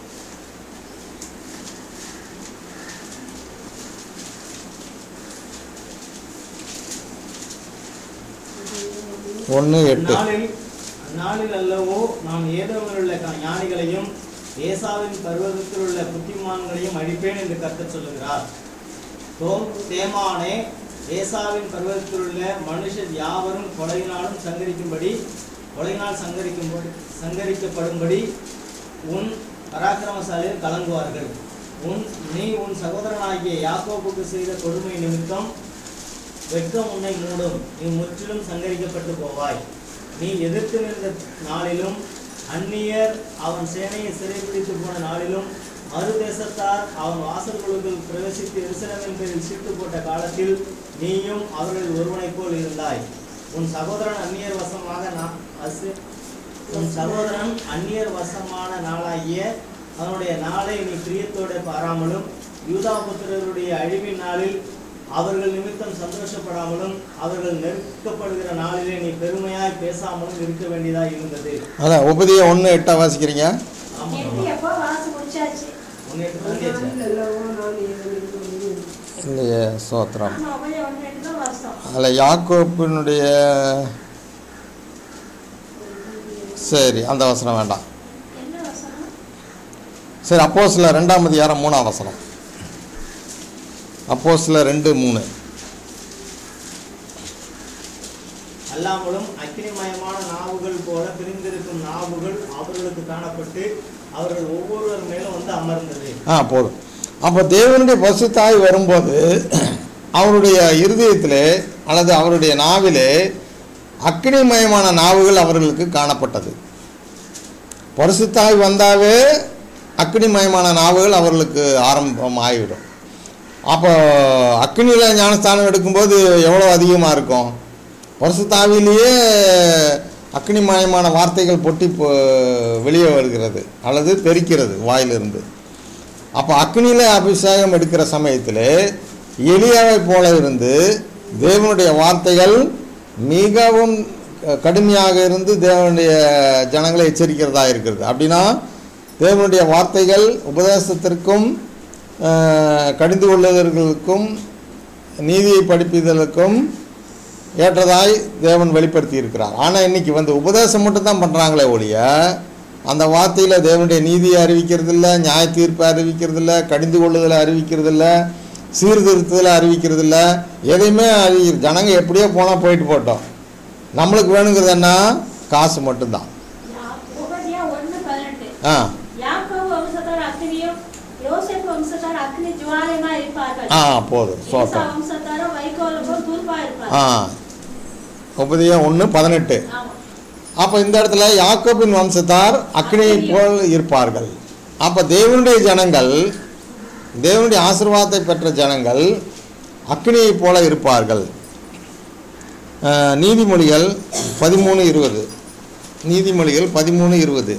ஒன்று எட்டு அந்நாளில் அந்நாளில் அல்லவோ நான் ஏதோவில் உள்ள க- ஞானிகளையும் ஏசாவின் பர்வதத்தில் உள்ள புத்திமான்களையும் அழிப்பேன் என்று கர்த்தர் சொல்லுகிறார் தோம் தேமானே ஏசாவின் பர்வதத்தில் உள்ள மனுஷர் யாவரும் கொலையினாலும் சங்கரிக்கும்படி கொலையினால் சங்கரிக்கும்படி சங்கரிக்கப்படும்படி உன் பராக்கிரமசாலியில் கலங்குவார்கள் உன் நீ உன் சகோதரனாகிய யாக்கோபுக்கு செய்த கொடுமை நிமித்தம் வெட்கம் உன்னை மூடும் நீ முற்றிலும் சங்கரிக்கப்பட்டு போவாய் நீ எதிர்த்து நின்ற நாளிலும் அந்நியர் அவன் சேனையை சிறைபிடித்து போன நாளிலும் மறு தேசத்தார் அவன் வாசல்களுக்குள் பிரவேசித்து எருசலேமின் பேரில் சீட்டு போட்ட காலத்தில் நீயும் அவர்களில் ஒருவனைப் போல் இருந்தாய் உன் சகோதரன் அந்நியர் வசமாக நா- அசு உன் சகோதரன் அந்நியர் வசமான நாளாகிய அவனுடைய நாளை நீ பிரியத்தோடு பாராமலும் யூதா புத்திரருடைய அழிவின் நாளில் அவர்கள் நிமித்தம் சந்தோஷப்படாமலும் அவர்கள் நெருக்கப்படுகிற நாளிலே நீ பெருமையாய் பேசாமலும் இருக்க வேண்டியதாய் இருந்தது அதான் உபதியை ஒன்று எட்டாக வாசிக்கிறீங்க ஆமா எட்டு எப்போ வாசி முடிச்சாச்சு முன்னேற்ற பண்ணியாச்சு இல்லையே சோத்திரம் ஆமா உபய ஒன்று எட்டு தான் வாசம் அதில் யாக்கோப்பினுடைய சரி அந்த வசனம் வேண்டாம் என்ன வசனம் சரி அப்போஸ்ல ரெண்டாம் அதிகாரம் மூணாம் வசனம் அப்போஸ்ல ரெண்டு மூணு அல்லாமலும் அக்கினிமயமான நாவுகள் போல பிரிந்திருக்கும் நாவுகள் அவர்களுக்கு காணப்பட்டு அவர்கள் ஒவ்வொருவர் மேலும் வந்து அமர்ந்தது ஆ போதும் அப்போ தேவனுடைய பசுத்தாய் வரும்போது அவருடைய இருதயத்திலே அல்லது அவருடைய நாவிலே அக்கினிமயமான நாவுகள் அவர்களுக்கு காணப்பட்டது பரிசுத்தாய் வந்தாவே அக்கினிமயமான நாவுகள் அவர்களுக்கு ஆரம்பம் ஆகிவிடும் அப்போ அக்னியில் ஞானஸ்தானம் எடுக்கும்போது எவ்வளோ அதிகமாக இருக்கும் பரிசுத்தாவிலேயே அக்னிமயமான வார்த்தைகள் பொட்டி போ- வெளியே வருகிறது அல்லது தெரிக்கிறது வாயிலிருந்து அப்போ அக்னியில் அபிஷேகம் எடுக்கிற சமயத்தில் எலியாவை போல இருந்து தேவனுடைய வார்த்தைகள் மிகவும் க- கடுமையாக இருந்து தேவனுடைய ஜனங்களை எச்சரிக்கிறதா இருக்கிறது அப்படின்னா தேவனுடைய வார்த்தைகள் உபதேசத்திற்கும் அஹ், கடிந்து கொள்ளுதல்களுக்கும் நீதியை படிப்பிதலுக்கும் ஏற்றதாய் தேவன் வெளிப்படுத்தி இருக்கிறார் ஆனால் இன்னைக்கு வந்து உபதேசம் மட்டும் தான் பண்ணுறாங்களே ஒழிய அந்த வார்த்தையில் தேவனுடைய நீதியை அறிவிக்கிறதில்ல நியாய தீர்ப்பை அறிவிக்கிறதில்ல கடிந்து கொள்ளுதலை அறிவிக்கிறதில்ல சீர்திருத்தத்தில் அறிவிக்கிறதில்ல எதையுமே அறிவி ஜனங்க எப்படியோ போனால் போயிட்டு போட்டோம் நம்மளுக்கு வேணுங்கிறது என்ன காசு மட்டும்தான் உபதியா ஒன்று பதினெட்டு ஆ யாக்கோபு வம்சத்தார் அக்னியும் யோசேப்பு வம்சத்தார் அக்னி ஜுவாலயமா இருப்பார்கள் ஆ போதும் ஈசா சோத்திரம் வம்சத்தாரும் வைக்கோலமும் தூர்ப்பா ஆ இருப்பார்கள் உபதியம் ஒன்று பதினெட்டு ஆமா அப்போ இந்த இடத்துல யாக்கோபின் வம்சத்தார் அக்னியை போல் இருப்பார்கள் அப்போ தேவனுடைய ஜனங்கள் தேவனுடைய ஆசீர்வாதத்தை பெற்ற ஜனங்கள் அக்னியை போல இருப்பார்கள் அஹ், நீதிமொழிகள் பதிமூணு இருபது நீதிமொழிகள் பதிமூணு இருபது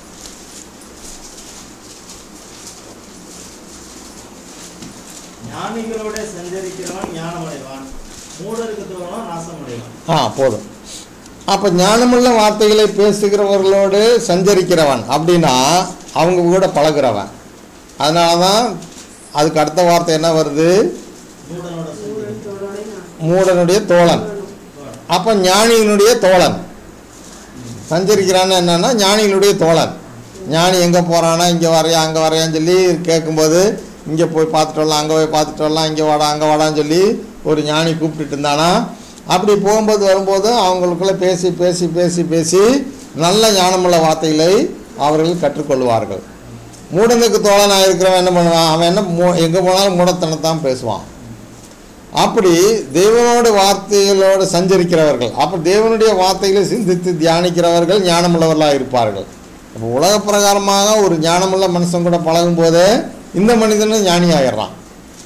ஞானிகளோட சஞ்சரிக்கிறவன் ஞானமடைவான் மூடருக்கு தோணும் நாசமடைவான் ஆ போதும் அப்போ ஞானமுள்ள வார்த்தைகளை பேசுகிறவர்களோடு சஞ்சரிக்கிறவன் அப்படின்னா அவங்க கூட பழகுறவன் அதனால தான் அதுக்கு அடுத்த வார்த்தை என்ன வருது மூடனோட சஞ்சரிக்கிறவன் மூடனுடைய தோழன் அப்போ ஞானியினுடைய தோழன் சஞ்சரிக்கிறான்னு என்னன்னா ஞானியினுடைய தோழன் ஞானி எங்கே போகிறானா இங்கே வரையா அங்கே வரையான்னு சொல்லி கேட்கும்போது இங்கே போய் பார்த்துட்டு வரலாம் அங்கே போய் பார்த்துட்டு வரலாம் இங்கே வாடா அங்கே வாடான்னு சொல்லி ஒரு ஞானி கூப்பிட்டுட்டு இருந்தானா அப்படி போகும்போது வரும்போது அவங்களுக்குள்ள பேசி பேசி பேசி பேசி நல்ல ஞானமுள்ள வார்த்தைகளை அவர்கள் கற்றுக்கொள்வார்கள் மூடனுக்கு தோழனாக இருக்கிறவன் என்ன பண்ணுவான் அவன் என்ன மூ எங்கே போனாலும் மூடத்தனத்தான் பேசுவான் அப்படி தேவனோட வார்த்தைகளோடு சஞ்சரிக்கிறவர்கள் அப்போ தேவனுடைய வார்த்தைகளை சிந்தித்து தியானிக்கிறவர்கள் ஞானமுள்ளவர்களாக இருப்பார்கள் அப்போ உலக பிரகாரமாக ஒரு ஞானமுள்ள மனுஷன் கூட பழகும் போதே இந்த மனிதனும் ஞானி ஆயிடுறான்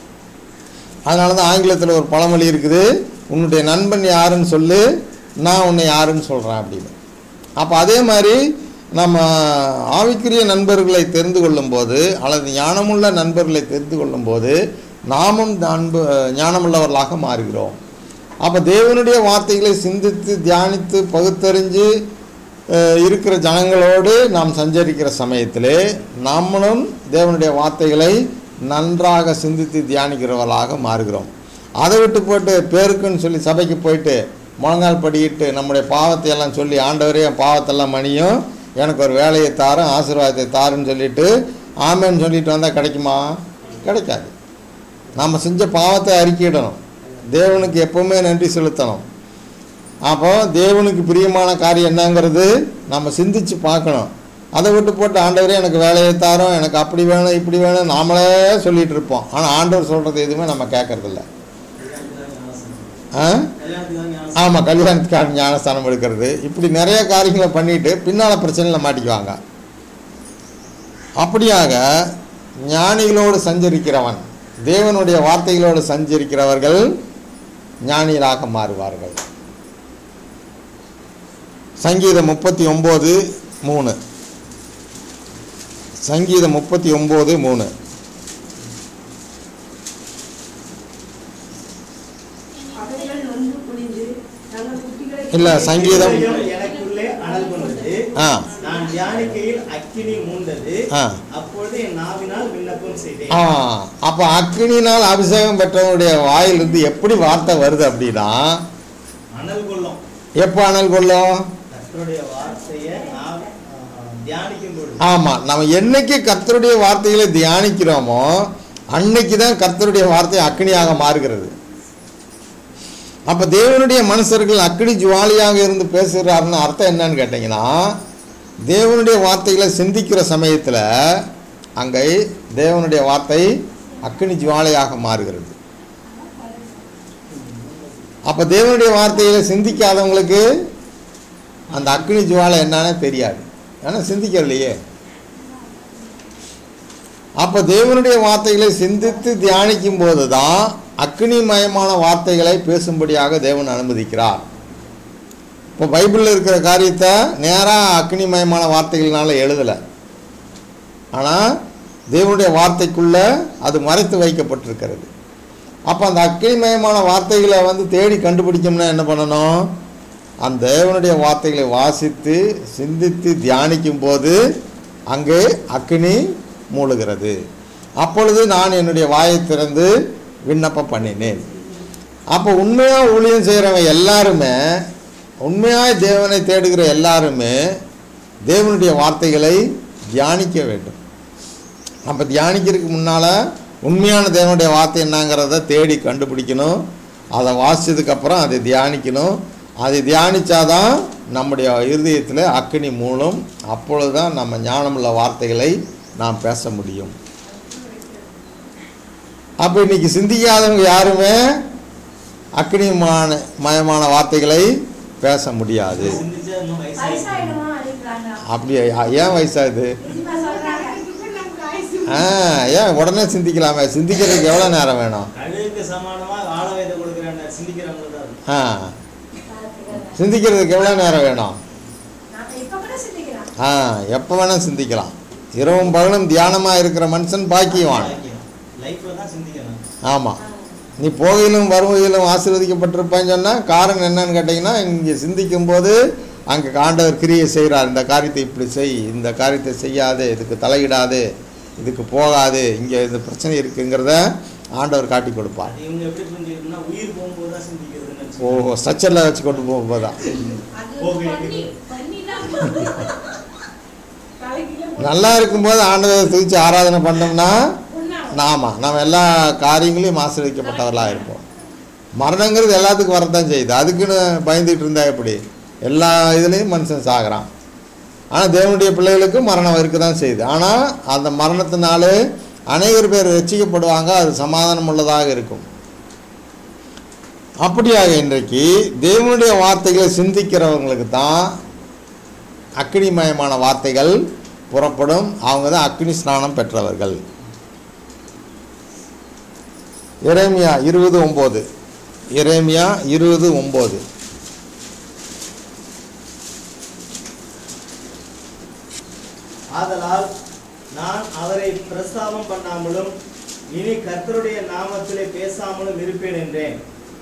அதனால தான் ஆங்கிலத்தில் ஒரு பழமொழி இருக்குது உன்னுடைய நண்பன் யாருன்னு சொல்லு நான் உன்னை யாருன்னு சொல்கிறேன் அப்படின்னு அப்போ அதே மாதிரி நம்ம ஆவிக்குரிய நண்பர்களை தெரிந்து கொள்ளும்போது அல்லது ஞானமுள்ள நண்பர்களை தெரிந்து கொள்ளும்போது நாமும் அன்பு ஞானமுள்ளவர்களாக மாறுகிறோம் அப்போ தேவனுடைய வார்த்தைகளை சிந்தித்து தியானித்து பகுத்தறிஞ்சு அஹ், இருக்கிற ஜனங்களோடு நாம் சஞ்சரிக்கிற சமயத்திலே நாமளும் தேவனுடைய வார்த்தைகளை நன்றாக சிந்தித்து தியானிக்கிறவர்களாக மாறுகிறோம் அதை விட்டு போட்டு பேருக்குன்னு சொல்லி சபைக்கு போயிட்டு முழங்கால் படியிட்டு நம்முடைய பாவத்தை எல்லாம் சொல்லி ஆண்டவரே என் பாவத்தெல்லாம் மணியும் எனக்கு ஒரு வேலையை தாரும் ஆசீர்வாதத்தை தாருன்னு சொல்லிட்டு ஆமேன்னு சொல்லிட்டு வந்தால் கிடைக்குமா கிடைக்காது நாம் செஞ்ச பாவத்தை அறிக்கையிடணும் தேவனுக்கு எப்பவுமே நன்றி செலுத்தணும் அப்போ தேவனுக்கு பிரியமான காரியம் என்னங்கிறது நம்ம சிந்திச்சு பார்க்கணும் அதை விட்டு போட்டு ஆண்டவரே எனக்கு வேலையை தாரோம் எனக்கு அப்படி வேணும் இப்படி வேணும் நாமளே சொல்லிட்டு இருப்போம் ஆனால் ஆண்டவர் சொல்கிறது எதுவுமே நம்ம கேட்கறதில்ல ஆ ஆமாம் கல்யாணத்துக்கான ஞானஸ்தானம் எடுக்கிறது இப்படி நிறைய காரியங்களை பண்ணிட்டு பின்னால் பிரச்சனையில் மாட்டிக்குவாங்க அப்படியாக ஞானிகளோடு சஞ்சரிக்கிறவன் தேவனுடைய வார்த்தைகளோடு சஞ்சரிக்கிறவர்கள் ஞானிகளாக மாறுவார்கள் சங்கீதம் முப்பத்தி ஒம்பது மூணு சங்கீதம் முப்பத்தி ஒம்பது மூணு அவைகள் நொந்து குனிந்து தங்கள் குட்டிகளை இல்ல, சங்கீதம். இருதயம் எனக்குள்ளே அனல் கொண்டது ஆ நான் தியானிக்கையில் அக்கினி மூண்டது ஆ. அப்பொழுது என் நாவினால் விண்ணப்பம் செய்தேன் ஆ அப்போ அக்னினால் அபிஷேகம் பெற்றவனுடைய வாயிலிருந்து எப்படி வார்த்தை வருது அப்படின்னா அனல் கொள்ளும் எப்போ அனல் கொள்ளும் கர்த்தருடைய வார்த்தையை நான் ஆ, தியானிக்கும் பொழுது ஆமாம் நம்ம என்னைக்கு கர்த்தருடைய வார்த்தைகளை தியானிக்கிறோமோ அன்னைக்கு தான் கர்த்தருடைய வார்த்தை அக்னியாக மாறுகிறது அப்போ தேவனுடைய மனுஷர்கள் அக்னி ஜுவாலியாக இருந்து பேசுகிறாருன்னு அர்த்தம் என்னன்னு கேட்டிங்கன்னா தேவனுடைய வார்த்தைகளை சிந்திக்கிற சமயத்தில் அங்கே தேவனுடைய வார்த்தை அக்னி ஜுவாலையாக மாறுகிறது அப்போ தேவனுடைய வார்த்தைகளை சிந்திக்காதவங்களுக்கு அந்த அக்னி ஜுவாலை என்னன்னு தெரியாது ஏன்னா சிந்திக்கலையே அப்போ தேவனுடைய வார்த்தைகளை சிந்தித்து தியானிக்கும் போது தான் அக்னிமயமான வார்த்தைகளை பேசும்படியாக தேவன் அனுமதிக்கிறார் இப்போ பைபிளில் இருக்கிற காரியத்தை நேராக அக்னிமயமான வார்த்தைகள்னால எழுதலை ஆனால் தேவனுடைய வார்த்தைக்குள்ளே அது மறைத்து வைக்கப்பட்டிருக்கிறது அப்போ அந்த அக்னிமயமான வார்த்தைகளை வந்து தேடி கண்டுபிடிக்கணும்னா என்ன பண்ணணும் அந்த தேவனுடைய வார்த்தைகளை வாசித்து சிந்தித்து தியானிக்கும் போது அங்கே அக்னி மூழுகிறது அப்பொழுது நான் என்னுடைய வாயை திறந்து விண்ணப்பம் பண்ணினேன் அப்போ உண்மையாக ஊழியம் செய்கிறவங்க எல்லாருமே உண்மையாய் தேவனை தேடுகிற எல்லாருமே தேவனுடைய வார்த்தைகளை தியானிக்க வேண்டும் அப்போ தியானிக்கிறதுக்கு முன்னால் உண்மையான தேவனுடைய வார்த்தை என்னங்கிறத தேடி கண்டுபிடிக்கணும் அதை வாசிச்சதுக்கப்புறம் அதை தியானிக்கணும் அதை தியானித்தாதான் நம்முடைய இருதயத்தில் அக்கினி மூலம் அப்பொழுது தான் நம்ம ஞானமுள்ள வார்த்தைகளை நாம் பேச முடியும் அப்போ இன்னைக்கு சிந்திக்காதவங்க யாருமே அக்னிமான மயமான வார்த்தைகளை பேச முடியாது சிந்திச்சா இன்னும் வயசாயிடும் வயசாயிடுமா அப்படின்றாங்க அப்படி ஏன் வயசாகுது இதுமா சொல்றாங்க ஆ ஏன் உடனே சிந்திக்கலாமே சிந்திக்கிறதுக்கு எவ்வளோ நேரம் வேணும் கழுகுக்கு சமானமா ஆழ வேத கொடுக்குறாங்க சிந்திக்கிறவங்க தான் அது. ஆ சிந்திக்கிறதுக்கு எவ்வளோ நேரம் வேணும் நாம இப்ப கூட சிந்திக்கிறோம் ஆ எப்போ வேணால் சிந்திக்கலாம் இரவும் பகலும் தியானமாக இருக்கிற மனுஷன் பாக்கியவான் லைஃப்ல தான் சிந்திக்கணும் ஆமாம் நீ போகையிலும் வருகையிலும் ஆசீர்வதிக்கப்பட்டிருப்பேன்னு சொன்னால் காரணம் என்னன்னு கேட்டிங்கன்னா இங்கே சிந்திக்கும்போது அங்கே ஆண்டவர் கிரியை செய்கிறார் இந்த காரியத்தை இப்படி செய் இந்த காரியத்தை செய்யாதே இதுக்கு தலையிடாதே இதுக்கு போகாது இங்கே இந்த பிரச்சனை இருக்குங்கிறத ஆண்டவர் காட்டி கொடுப்பார் அது இவங்க எப்படி புரிஞ்சுக்கணும்னா உயிர் போகும்போது தான் சிந்திக்கிறதுன்னு ஓ நினைச்சுக்கோங்க. ஸ்ட்ரக்சரில் வச்சு கொண்டு போகும்போது தான் அது ஓகே. பண்ணி பண்ணிதான் தலைகீழ நல்லா இருக்கும்போது ஆண்டவரை துதிச்சு ஆராதனை பண்ணோம்னா உண்ணாம ஆமாம் நம்ம எல்லா காரியங்களையும் ஆசிரியக்கப்பட்டவர்களாக இருப்போம் மரணங்கிறது எல்லாத்துக்கும் வரத்தான் செய்யுது அதுக்குன்னு பயந்துட்டு இருந்தா எப்படி எல்லா இதுலேயும் மனுஷன் சாகுறான் ஆனால் தேவனுடைய பிள்ளைகளுக்கு மரணம் இருக்க தான் செய்யுது ஆனால் அந்த மரணத்தினாலே அநேகர் பேர் ரட்சிக்கப்படுவாங்க அது சமாதானம் உள்ளதாக இருக்கும் அப்படியாக இன்றைக்கு தேவனுடைய வார்த்தைகளை சிந்திக்கிறவங்களுக்கு தான் அக்னிமயமான வார்த்தைகள் புறப்படும் அவங்க தான் அக்னி ஸ்நானம் பெற்றவர்கள் எரேமியா இருபது ஒம்பது எரேமியா இருபது ஒம்பது ஆதலால் நான் அவரை பிரஸ்தாபம் பண்ணாமலும் இனி கர்த்தருடைய நாமத்திலே பேசாமலும் இருப்பேன் என்றேன்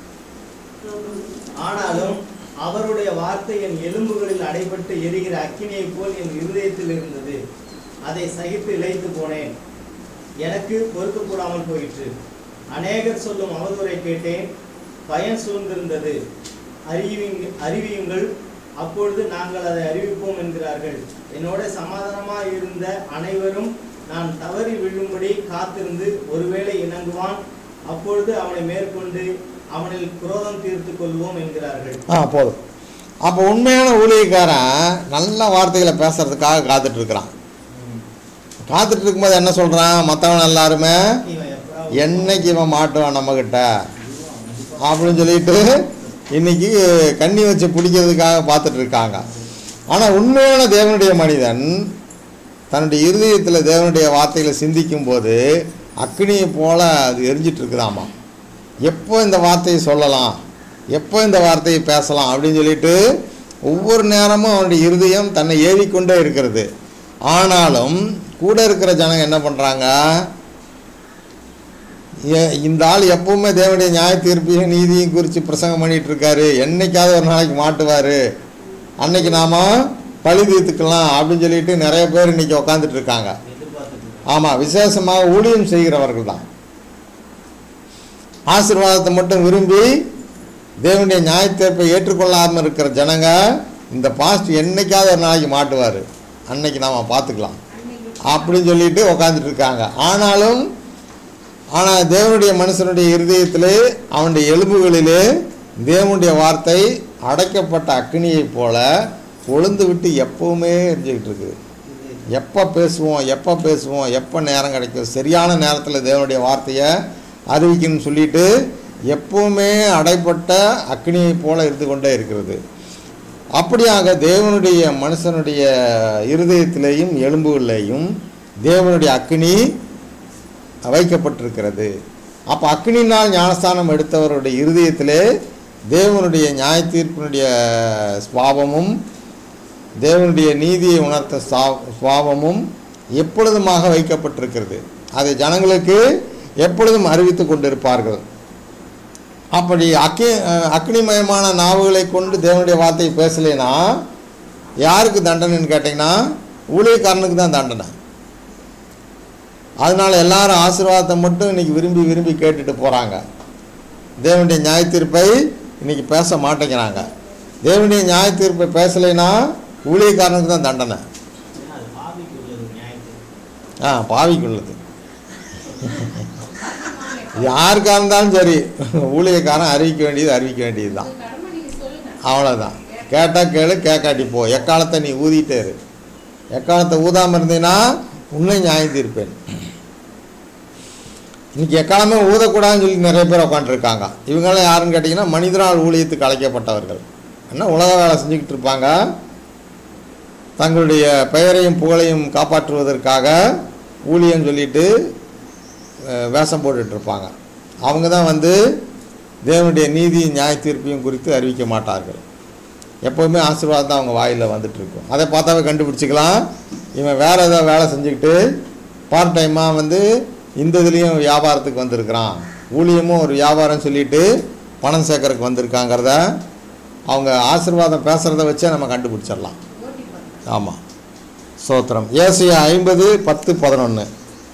ஆனாலும் அவருடைய வார்த்தை என் எலும்புகளில் அடைபட்டு எரிகிற அக்கினியைப் போல் என் இருதயத்தில் இருந்தது அதை சகித்து இழைத்து போனேன் எனக்கு பொறுக்கக்கூடாமல் போயிற்று அநேகர் சொல்லும் அவதூறை கேட்டேன் பயன் சூழ்ந்திருந்தது அறிவியுங்க அறிவியுங்கள் அப்பொழுது நாங்கள் அதை அறிவிப்போம் என்கிறார்கள் என்னோட சமாதானமாக இருந்த அனைவரும் நான் தவறி விழும்படி காத்திருந்து ஒருவேளை இணங்குவான் அப்பொழுது அவனை மேற்கொண்டு அவனில் குரோதம் தீர்த்து கொள்வோம் என்கிறார்கள் ஆ போதும் அப்போ உண்மையான ஊழியக்காரன் நல்ல வார்த்தைகளை பேசுறதுக்காக காத்துட்டு இருக்கிறான் காத்துட்டு இருக்கும்போது என்ன சொல்கிறான் மற்றவன் எல்லாருமே இவன் எப்படா என்னைக்கு இவன் மாட்டுவான் நம்மக்கிட்ட அப்படின்னு சொல்லிட்டு இன்னைக்கு கண்ணி வச்சு பிடிக்கிறதுக்காக பார்த்துட்டு இருக்காங்க ஆனால் உண்மையான தேவனுடைய மனிதன் தன்னுடைய இருதயத்தில் தேவனுடைய வார்த்தைகளை சிந்திக்கும் போது அக்னியை போல அது எரிஞ்சிட்டு இருக்குதாமா எப்போ இந்த வார்த்தையை சொல்லலாம் எப்போ இந்த வார்த்தையை பேசலாம் அப்படின்னு சொல்லிட்டு ஒவ்வொரு நேரமும் அவனுடைய இருதயம் தன்னை ஏவிக்கொண்டே இருக்கிறது ஆனாலும் கூட இருக்கிற ஜனங்க என்ன பண்ணுறாங்க ஏ- இந்த ஆள் எப்பவுமே தேவனுடைய நியாய தீர்ப்பையும் நீதியும் குறித்து பிரசங்கம் பண்ணிட்டு இருக்காரு என்னைக்காவது ஒரு நாளைக்கு மாட்டுவார் அன்னைக்கு நாம பழி தீர்த்துக்கலாம் அப்படின்னு சொல்லிட்டு நிறைய பேர் இன்னைக்கு உக்காந்துட்டு இருக்காங்க எதிர்பார்த்துட்டு ஆமாம் விசேஷமாக ஊழியம் செய்கிறவர்கள் தான் ஆசீர்வாதத்தை மட்டும் விரும்பி தேவனுடைய நியாய தீர்ப்பை ஏற்றுக்கொள்ளாமல் இருக்கிற ஜனங்க இந்த பாஸ்ட் என்னைக்காவது ஒரு நாளைக்கு மாட்டுவார் அன்னைக்கு நாம் பார்த்துக்கலாம் அப்படின்னு சொல்லிட்டு உக்காந்துட்டு இருக்காங்க ஆனாலும் ஆனால் தேவனுடைய மனுஷனுடைய இருதயத்திலே அவனுடைய எலும்புகளிலே தேவனுடைய வார்த்தை அடைக்கப்பட்ட அக்னியைப் போல கொழுந்து விட்டு எப்பவுமே எரிஞ்சுக்கிட்டு இருக்குது எப்போ பேசுவோம் எப்போ பேசுவோம் எப்போ நேரம் கிடைக்கும் சரியான நேரத்தில் தேவனுடைய வார்த்தையை அறிவிக்கணும்னு சொல்லிட்டு எப்பவுமே அடைப்பட்ட அக்னியைப் போல இருந்து கொண்டே இருக்கிறது அப்படியாக தேவனுடைய மனுஷனுடைய இருதயத்திலேயும் எலும்புகளிலேயும் தேவனுடைய அக்னி வைக்கப்பட்டிருக்கிறது அப்போ அக்னினால் ஞானஸ்தானம் எடுத்தவருடைய இருதயத்திலே தேவனுடைய நியாய தீர்ப்பினுடைய சுவாபமும் தேவனுடைய நீதியை உணர்த்த சா- சுவாபமும் எப்பொழுதுமாக வைக்கப்பட்டிருக்கிறது அதை ஜனங்களுக்கு எப்பொழுதும் அறிவித்து கொண்டிருப்பார்கள் அப்படி அக்கி அஹ் அக்னிமயமான நாவுகளை கொண்டு தேவனுடைய வார்த்தையை பேசலைன்னா யாருக்கு தண்டனைன்னு கேட்டிங்கன்னா ஊழியக்காரனுக்கு தான் தண்டனை அதனால எல்லாரும் ஆசீர்வாதத்தை மட்டும் இன்னைக்கு விரும்பி விரும்பி கேட்டுட்டு போகிறாங்க தேவனுடைய நியாய தீர்ப்பை இன்னைக்கு பேச மாட்டேங்கிறாங்க தேவனுடைய நியாய தீர்ப்பை பேசலைன்னா ஊழியக்காரனுக்கு தான் தண்டனை ஏன்னா அது பாவிக்கு உள்ளது நியாயத்துக்கு ஆ பாவிக்குள்ளது யாருக்கா இருந்தாலும் சரி ஊழியக்காரன் அறிவிக்க வேண்டியது அறிவிக்க வேண்டியது தான் உங்க கடமை நீங்க சொல்லுங்க அவ்வளோதான் கேட்டால் கேளு கேட்காட்டி போ எக்காலத்தை நீ ஊதிட்டே இரு எக்காலத்தை ஊதாமல் இருந்தீன்னா உன்னை நியாயம் தீர்ப்பேன் இன்னைக்கு எக்காலமே ஊதக்கூடாதுன்னு சொல்லி நிறைய பேர் உட்காந்துருக்காங்க இவங்கெல்லாம் யாருன்னு கேட்டிங்கன்னா மனிதனால் ஊழியத்துக்கு அழைக்கப்பட்டவர்கள் என்ன உலக வேலை செஞ்சுக்கிட்டு இருப்பாங்க தங்களுடைய பெயரையும் புகழையும் காப்பாற்றுவதற்காக ஊழியம் சொல்லிட்டு அஹ், வேஷம் போட்டுட்டு இருப்பாங்க அவங்க தான் வந்து தேவனுடைய நீதி நியாய தீர்ப்பையும் குறித்து அறிவிக்க மாட்டார்கள் எப்போவுமே ஆசீர்வாதம் தான் அவங்க வாயில் வந்துட்டு இருக்கும் அதை பார்த்தாவே கண்டுபிடிச்சிக்கலாம் இவன் வேறு ஏதோ வேலை செஞ்சுக்கிட்டு பார்ட் டைமாக வந்து இந்த இதுலேயும் வியாபாரத்துக்கு வந்திருக்கிறான் ஊழியமும் ஒரு வியாபாரம் சொல்லிட்டு பணம் சேர்க்கறதுக்கு வந்திருக்காங்கிறத அவங்க ஆசீர்வாதம் பேசுகிறத வச்சே நம்ம கண்டுபிடிச்சிடலாம் ஓட்டி பாருங்க ஆமாம் சோத்திரம் ஏசியா ஐம்பது பத்து பதினொன்று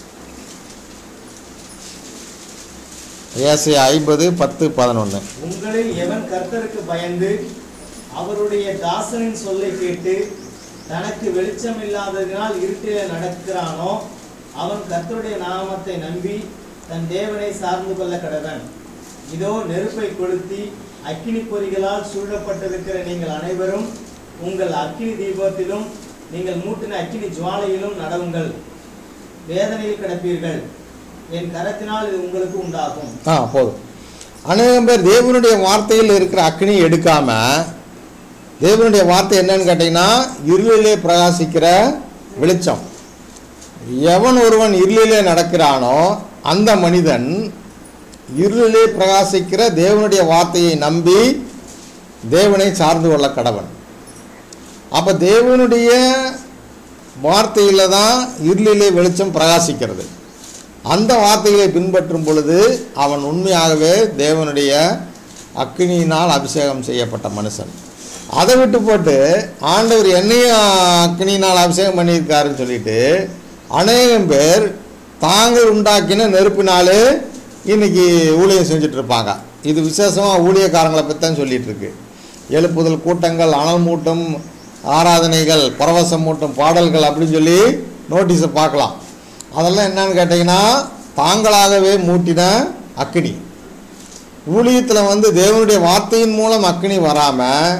ஏசியா ஐம்பது பத்து பதினொன்று உங்களில் எவன் கர்த்தருக்கு பயந்து அவருடைய தாசனின் சொல்லை கேட்டு தனக்கு வெளிச்சம் இல்லாததினால் இருட்டிலே நடக்கிறானோ அவன் கர்த்தருடைய நாமத்தை நம்பி தன் தேவனை சார்ந்து கொள்ள கடவன் இதோ நெருப்பை கொளுத்தி அக்கினி பொறிகளால் சூழப்பட்டிருக்கிற நீங்கள் அனைவரும் உங்கள் அக்கினி தீபத்திலும் நீங்கள் மூட்டின அக்கினி ஜுவாலையிலும் நடவுங்கள் வேதனையில் கிடப்பீர்கள் என் கரத்தினால் இது உங்களுக்கு உண்டாகும் ஆ போதும் அநேகம் பேர் தேவனுடைய வார்த்தையில் இருக்கிற அக்னி எடுக்காம தேவனுடைய வார்த்தை என்னன்னு கேட்டிங்கன்னா இருளிலே பிரகாசிக்கிற வெளிச்சம் எவன் ஒருவன் இருளிலே நடக்கிறானோ அந்த மனிதன் இருளிலே பிரகாசிக்கிற தேவனுடைய வார்த்தையை நம்பி தேவனை சார்ந்து கொள்ள கடவன் அப்போ தேவனுடைய வார்த்தையில் தான் இருளிலே வெளிச்சம் பிரகாசிக்கிறது அந்த வார்த்தைகளை பின்பற்றும் பொழுது அவன் உண்மையாகவே தேவனுடைய அக்னியினால் அபிஷேகம் செய்யப்பட்ட மனுஷன் அதை விட்டு போட்டு ஆண்டவர் என்னையும் அக்னியினால் அபிஷேகம் பண்ணியிருக்காருன்னு சொல்லிட்டு அநேகம் பேர் தாங்கள் உண்டாக்கின நெருப்பினாலே இன்னைக்கு ஊழியம் செஞ்சுட்டு இருப்பாங்க இது விசேஷமாக ஊழியக்காரங்களை பற்றி தான் சொல்லிட்டு இருக்கு எழுப்புதல் கூட்டங்கள் அனல் மூட்டம் ஆராதனைகள் பரவசம் மூட்டும் பாடல்கள் அப்படின்னு சொல்லி நோட்டீஸை பார்க்கலாம் அதெல்லாம் என்னன்னு கேட்டிங்கன்னா தாங்களாகவே மூட்டின அக்கினி ஊழியத்தில் வந்து தேவனுடைய வார்த்தையின் மூலம் அக்கினி வராமல்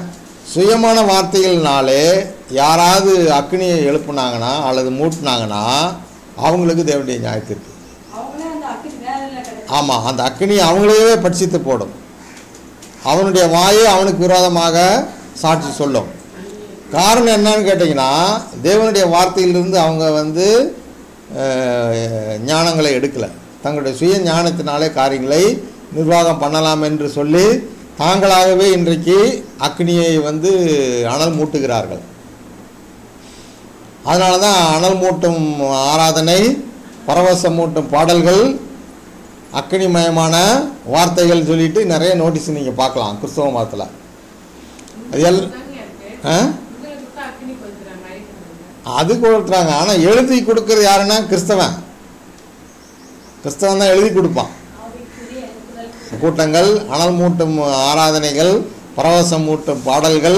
சுயமான வார்த்தைகள்னாலே யாராவது அக்னியை எழுப்புனாங்கன்னா அல்லது மூட்டினாங்கன்னா அவங்களுக்கு தேவனுடைய நியாயத்திற்கு அவங்களே அந்த அக்கினி வேலையில கிடையாது ஆமாம் அந்த அக்னி அவங்களையே பட்சித்து போடும் அவனுடைய வாயை அவனுக்கு விரோதமாக சாட்சி சொல்லும் காரணம் என்னன்னு கேட்டிங்கன்னா தேவனுடைய வார்த்தையிலிருந்து அவங்க வந்து அஹ், ஞானங்களை எடுக்கலை தங்களுடைய சுய ஞானத்தினாலே காரியங்களை நிர்வாகம் பண்ணலாம் என்று சொல்லி தாங்களாகவே இன்றைக்கு அக்னியை வந்து அனல் மூட்டுகிறார்கள் அதனால தான் அனல் மூட்டும் ஆராதனை பரவசம் மூட்டும் பாடல்கள் அக்னிமயமான வார்த்தைகள் சொல்லிட்டு நிறைய நோட்டீஸ் நீங்கள் பார்க்கலாம் கிறிஸ்தவ மதத்தில் அது எல் தாங்க இருக்கு ஆ உங்களுக்கு தான் அக்னி கொடுக்குறாங்க ஐட்டம் அது கொடுக்குறாங்க ஆனால் எழுதி கொடுக்கறது யாருன்னா கிறிஸ்தவன் கிறிஸ்தவன் தான் எழுதி கொடுப்பான் ஆவிக்குரிய எழுப்புதல் கூட்டங்கள் அனல் மூட்டும் ஆராதனைகள் பரவசம் மூட்டும் பாடல்கள்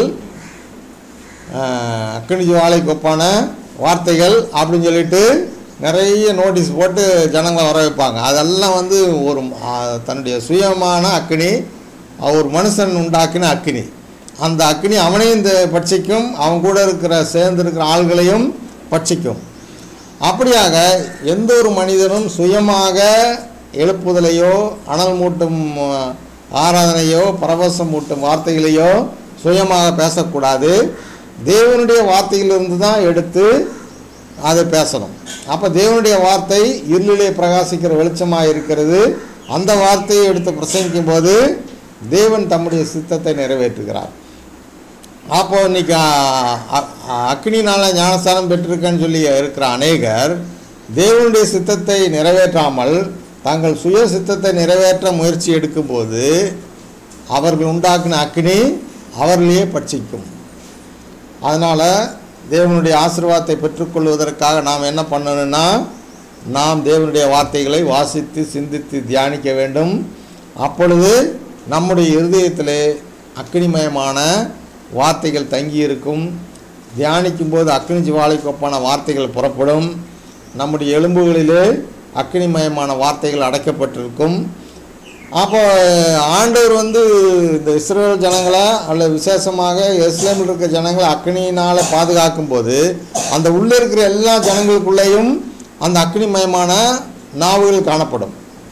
ஆஹ், அக்கினி ஜுவாலைக்கு ஒப்பான வார்த்தைகள் அப்படின்னு சொல்லிட்டு நிறைய நோட்டீஸ் போட்டு ஜனங்களை வர வைப்பாங்க அதெல்லாம் வந்து ஒரு ஆஹ், தன்னுடைய சுயமான அக்கினி ஒரு மனுஷன் உண்டாக்கின அக்கினி அந்த அக்கினி அவனையும் இந்த பட்சிக்கும் அவன் கூட இருக்கிற சேர்ந்து இருக்கிற ஆள்களையும் பட்சிக்கும் அப்படியாக எந்த ஒரு மனிதனும் சுயமாக எழுப்புதலையோ அனல் மூட்டும் அஹ், ஆராதனையோ பரவசம் மூட்டும் வார்த்தைகளையோ சுயமாக பேசக்கூடாது தேவனுடைய வார்த்தையிலிருந்து தான் எடுத்து அதை பேசணும் அப்போ தேவனுடைய வார்த்தை இருளிலே பிரகாசிக்கிற வெளிச்சமாக இருக்கிறது அந்த வார்த்தையை எடுத்து பிரசங்கிக்கும் போது தேவன் தம்முடைய சித்தத்தை நிறைவேற்றுகிறார் அப்போ இன்னைக்கு அ- அ- அக்னினால ஞானஸ்தானம் பெற்றிருக்கேன்னு சொல்லி இருக்கிற அநேகர் தேவனுடைய சித்தத்தை நிறைவேற்றாமல் தங்கள் சுய சித்தத்தை நிறைவேற்ற முயற்சி எடுக்கும்போது அவர்கள் உண்டாக்கின அக்னி அவர்களையே பட்சிக்கும் அதனால் தேவனுடைய ஆசீர்வாதத்தை பெற்றுக்கொள்வதற்காக நாம் என்ன பண்ணணும்னா நாம் தேவனுடைய வார்த்தைகளை வாசித்து சிந்தித்து தியானிக்க வேண்டும் அப்பொழுது நம்முடைய இருதயத்திலே அக்னிமயமான வார்த்தைகள் தங்கியிருக்கும் தியானிக்கும்போது அக்னி ஜுவாலைக்கு ஒப்பான வார்த்தைகள் புறப்படும் நம்முடைய எலும்புகளிலே அக்னிமயமான வார்த்தைகள் அடைக்கப்பட்டிருக்கும் அப்போ ஆண்டவர் வந்து இந்த இஸ்ரேல் ஜனங்களை அல்லது விசேஷமாக இஸ்லாமில் இருக்கிற ஜனங்களை அக்னியினால் பாதுகாக்கும் போது அந்த உள்ளே இருக்கிற எல்லா ஜனங்களுக்குள்ளேயும் அந்த அக்னிமயமான நாவுகள் காணப்படும்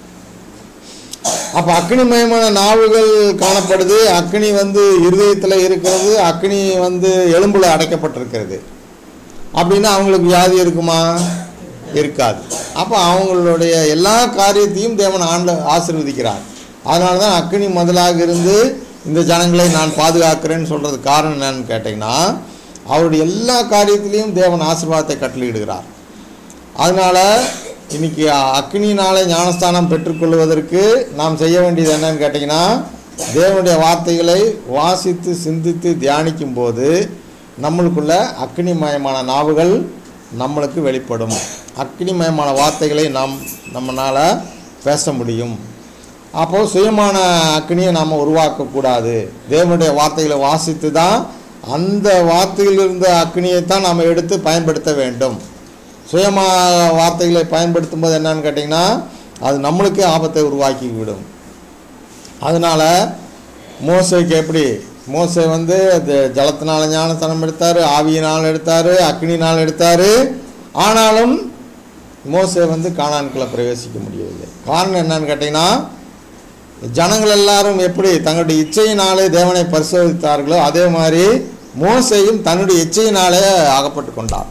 அப்போ அக்னிமயமான நாவுகள் காணப்படுது அக்னி வந்து இருதயத்தில் இருக்கிறது அக்னி வந்து எலும்புல அடைக்கப்பட்டிருக்கிறது அப்படின்னா அவங்களுக்கு வியாதி இருக்குமா இருக்காது அப்போ அவங்களுடைய எல்லா காரியத்தையும் தேவன் ஆண்ட ஆசீர்வதிக்கிறார் அதனால தான் அக்னி முதலாக இருந்து இந்த ஜனங்களை நான் பாதுகாக்கிறேன்னு சொல்கிறது காரணம் என்னன்னு கேட்டிங்கன்னா அவருடைய எல்லா காரியத்திலையும் தேவன் ஆசீர்வாதத்தை கட்டளையிடுகிறார் அதனால் இன்னைக்கு அக்னினாலே ஞானஸ்தானம் பெற்றுக்கொள்வதற்கு நாம் செய்ய வேண்டியது என்னன்னு கேட்டிங்கன்னா தேவனுடைய வார்த்தைகளை வாசித்து சிந்தித்து தியானிக்கும் போது நம்மளுக்குள்ள அக்னிமயமான நாவுகள் நம்மளுக்கு வெளிப்படும் அக்னிமயமான வார்த்தைகளை நாம் நம்மளால் பேச முடியும் அப்போது சுயமான அக்னியை நாம் உருவாக்கக்கூடாது தேவனுடைய வார்த்தைகளை வாசித்து தான் அந்த வார்த்தையில் இருந்த அக்னியை தான் நாம் எடுத்து பயன்படுத்த வேண்டும் சுயமாக வார்த்தைகளை பயன்படுத்தும் போது என்னன்னு கேட்டிங்கன்னா அது நம்மளுக்கே ஆபத்தை உருவாக்கி விடும் அதனால் மோசைக்கு எப்படி மோசை வந்து அது ஜலத்தினால ஞானஸ்தானம் எடுத்தார் ஆவியினால் எடுத்தார் அக்னினால் எடுத்தார் ஆனாலும் மோசை வந்து காணான்குள்ளே பிரவேசிக்க முடியவில்லை காரணம் என்னன்னு கேட்டிங்கன்னா ஜனங்கள் எல்லாரும் எப்படி தங்களுடைய இச்சையினாலே தேவனை பரிசோதித்தார்களோ அதே மாதிரி மோசையும் தன்னுடைய இச்சையினாலே அகப்பட்டு கொண்டார்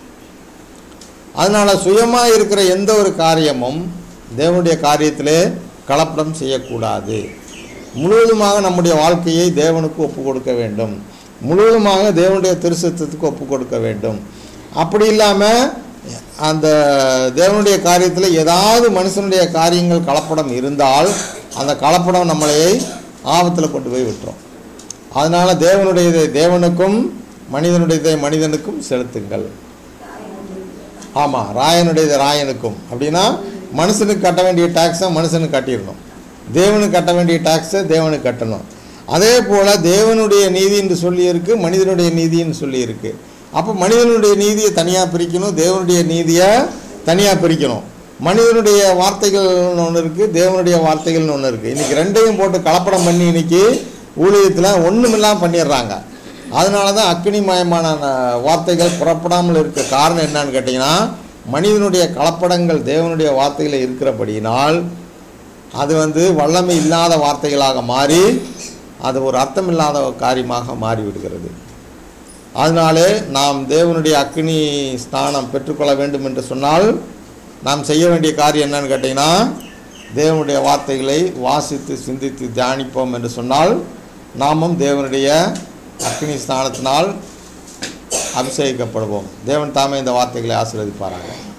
அதனால் சுயமாக இருக்கிற எந்த ஒரு காரியமும் தேவனுடைய காரியத்திலே கலப்படம் செய்யக்கூடாது முழுவதுமாக நம்முடைய வாழ்க்கையை தேவனுக்கு ஒப்பு கொடுக்க வேண்டும் முழுவதுமாக தேவனுடைய திருசத்தத்துக்கு ஒப்பு கொடுக்க வேண்டும் அப்படி இல்லாமல் அந்த தேவனுடைய காரியத்தில் ஏதாவது மனுஷனுடைய காரியங்கள் கலப்படம் இருந்தால் அந்த கலப்படம் நம்மளை ஆபத்தில் கொண்டு போய் விட்டுரும் அதனால் தேவனுடையதை தேவனுக்கும் மனிதனுடையதை மனிதனுக்கும் செலுத்துங்கள் ஆமாம் ராயனுடையது ராயனுக்கும் அப்படின்னா மனுஷனுக்கு கட்ட வேண்டிய டேக்ஸை மனுஷனுக்கு கட்டிடணும் தேவனுக்கு கட்ட வேண்டிய டேக்ஸை தேவனுக்கு கட்டணும் அதே போல் தேவனுடைய நீதி என்று சொல்லியிருக்கு மனிதனுடைய நீதின்னு சொல்லியிருக்கு அப்போ மனிதனுடைய நீதியை தனியாக பிரிக்கணும் தேவனுடைய நீதியை தனியாக பிரிக்கணும் மனிதனுடைய வார்த்தைகள்னு ஒன்று இருக்குது தேவனுடைய வார்த்தைகள்னு ஒன்று இருக்குது இன்றைக்கி ரெண்டையும் போட்டு கலப்படம் பண்ணி இன்னைக்கு ஊழியத்தில் ஒன்றுமில்லாமல் பண்ணிடுறாங்க அதனால தான் அக்னிமயமான ந- வார்த்தைகள் புறப்படாமல் இருக்க காரணம் என்னன்னு கேட்டிங்கன்னா மனிதனுடைய கலப்படங்கள் தேவனுடைய வார்த்தைகளில் இருக்கிறபடியினால் அது வந்து வல்லமை இல்லாத வார்த்தைகளாக மாறி அது ஒரு அர்த்தமில்லாத ஒரு காரியமாக மாறிவிடுகிறது அதனாலே நாம் தேவனுடைய அக்னி ஸ்நானம் பெற்றுக்கொள்ள வேண்டும் என்று சொன்னால் நாம் செய்ய வேண்டிய காரியம் என்னன்னு கேட்டிங்கன்னா தேவனுடைய வார்த்தைகளை வாசித்து சிந்தித்து தியானிப்போம் என்று சொன்னால் நாமும் தேவனுடைய அக்னி ஸ்நானத்தினால் அபிஷேகிக்கப்படுவோம் தேவன் தாமே இந்த வார்த்தைகளை ஆசீர்வதிப்பாராங்க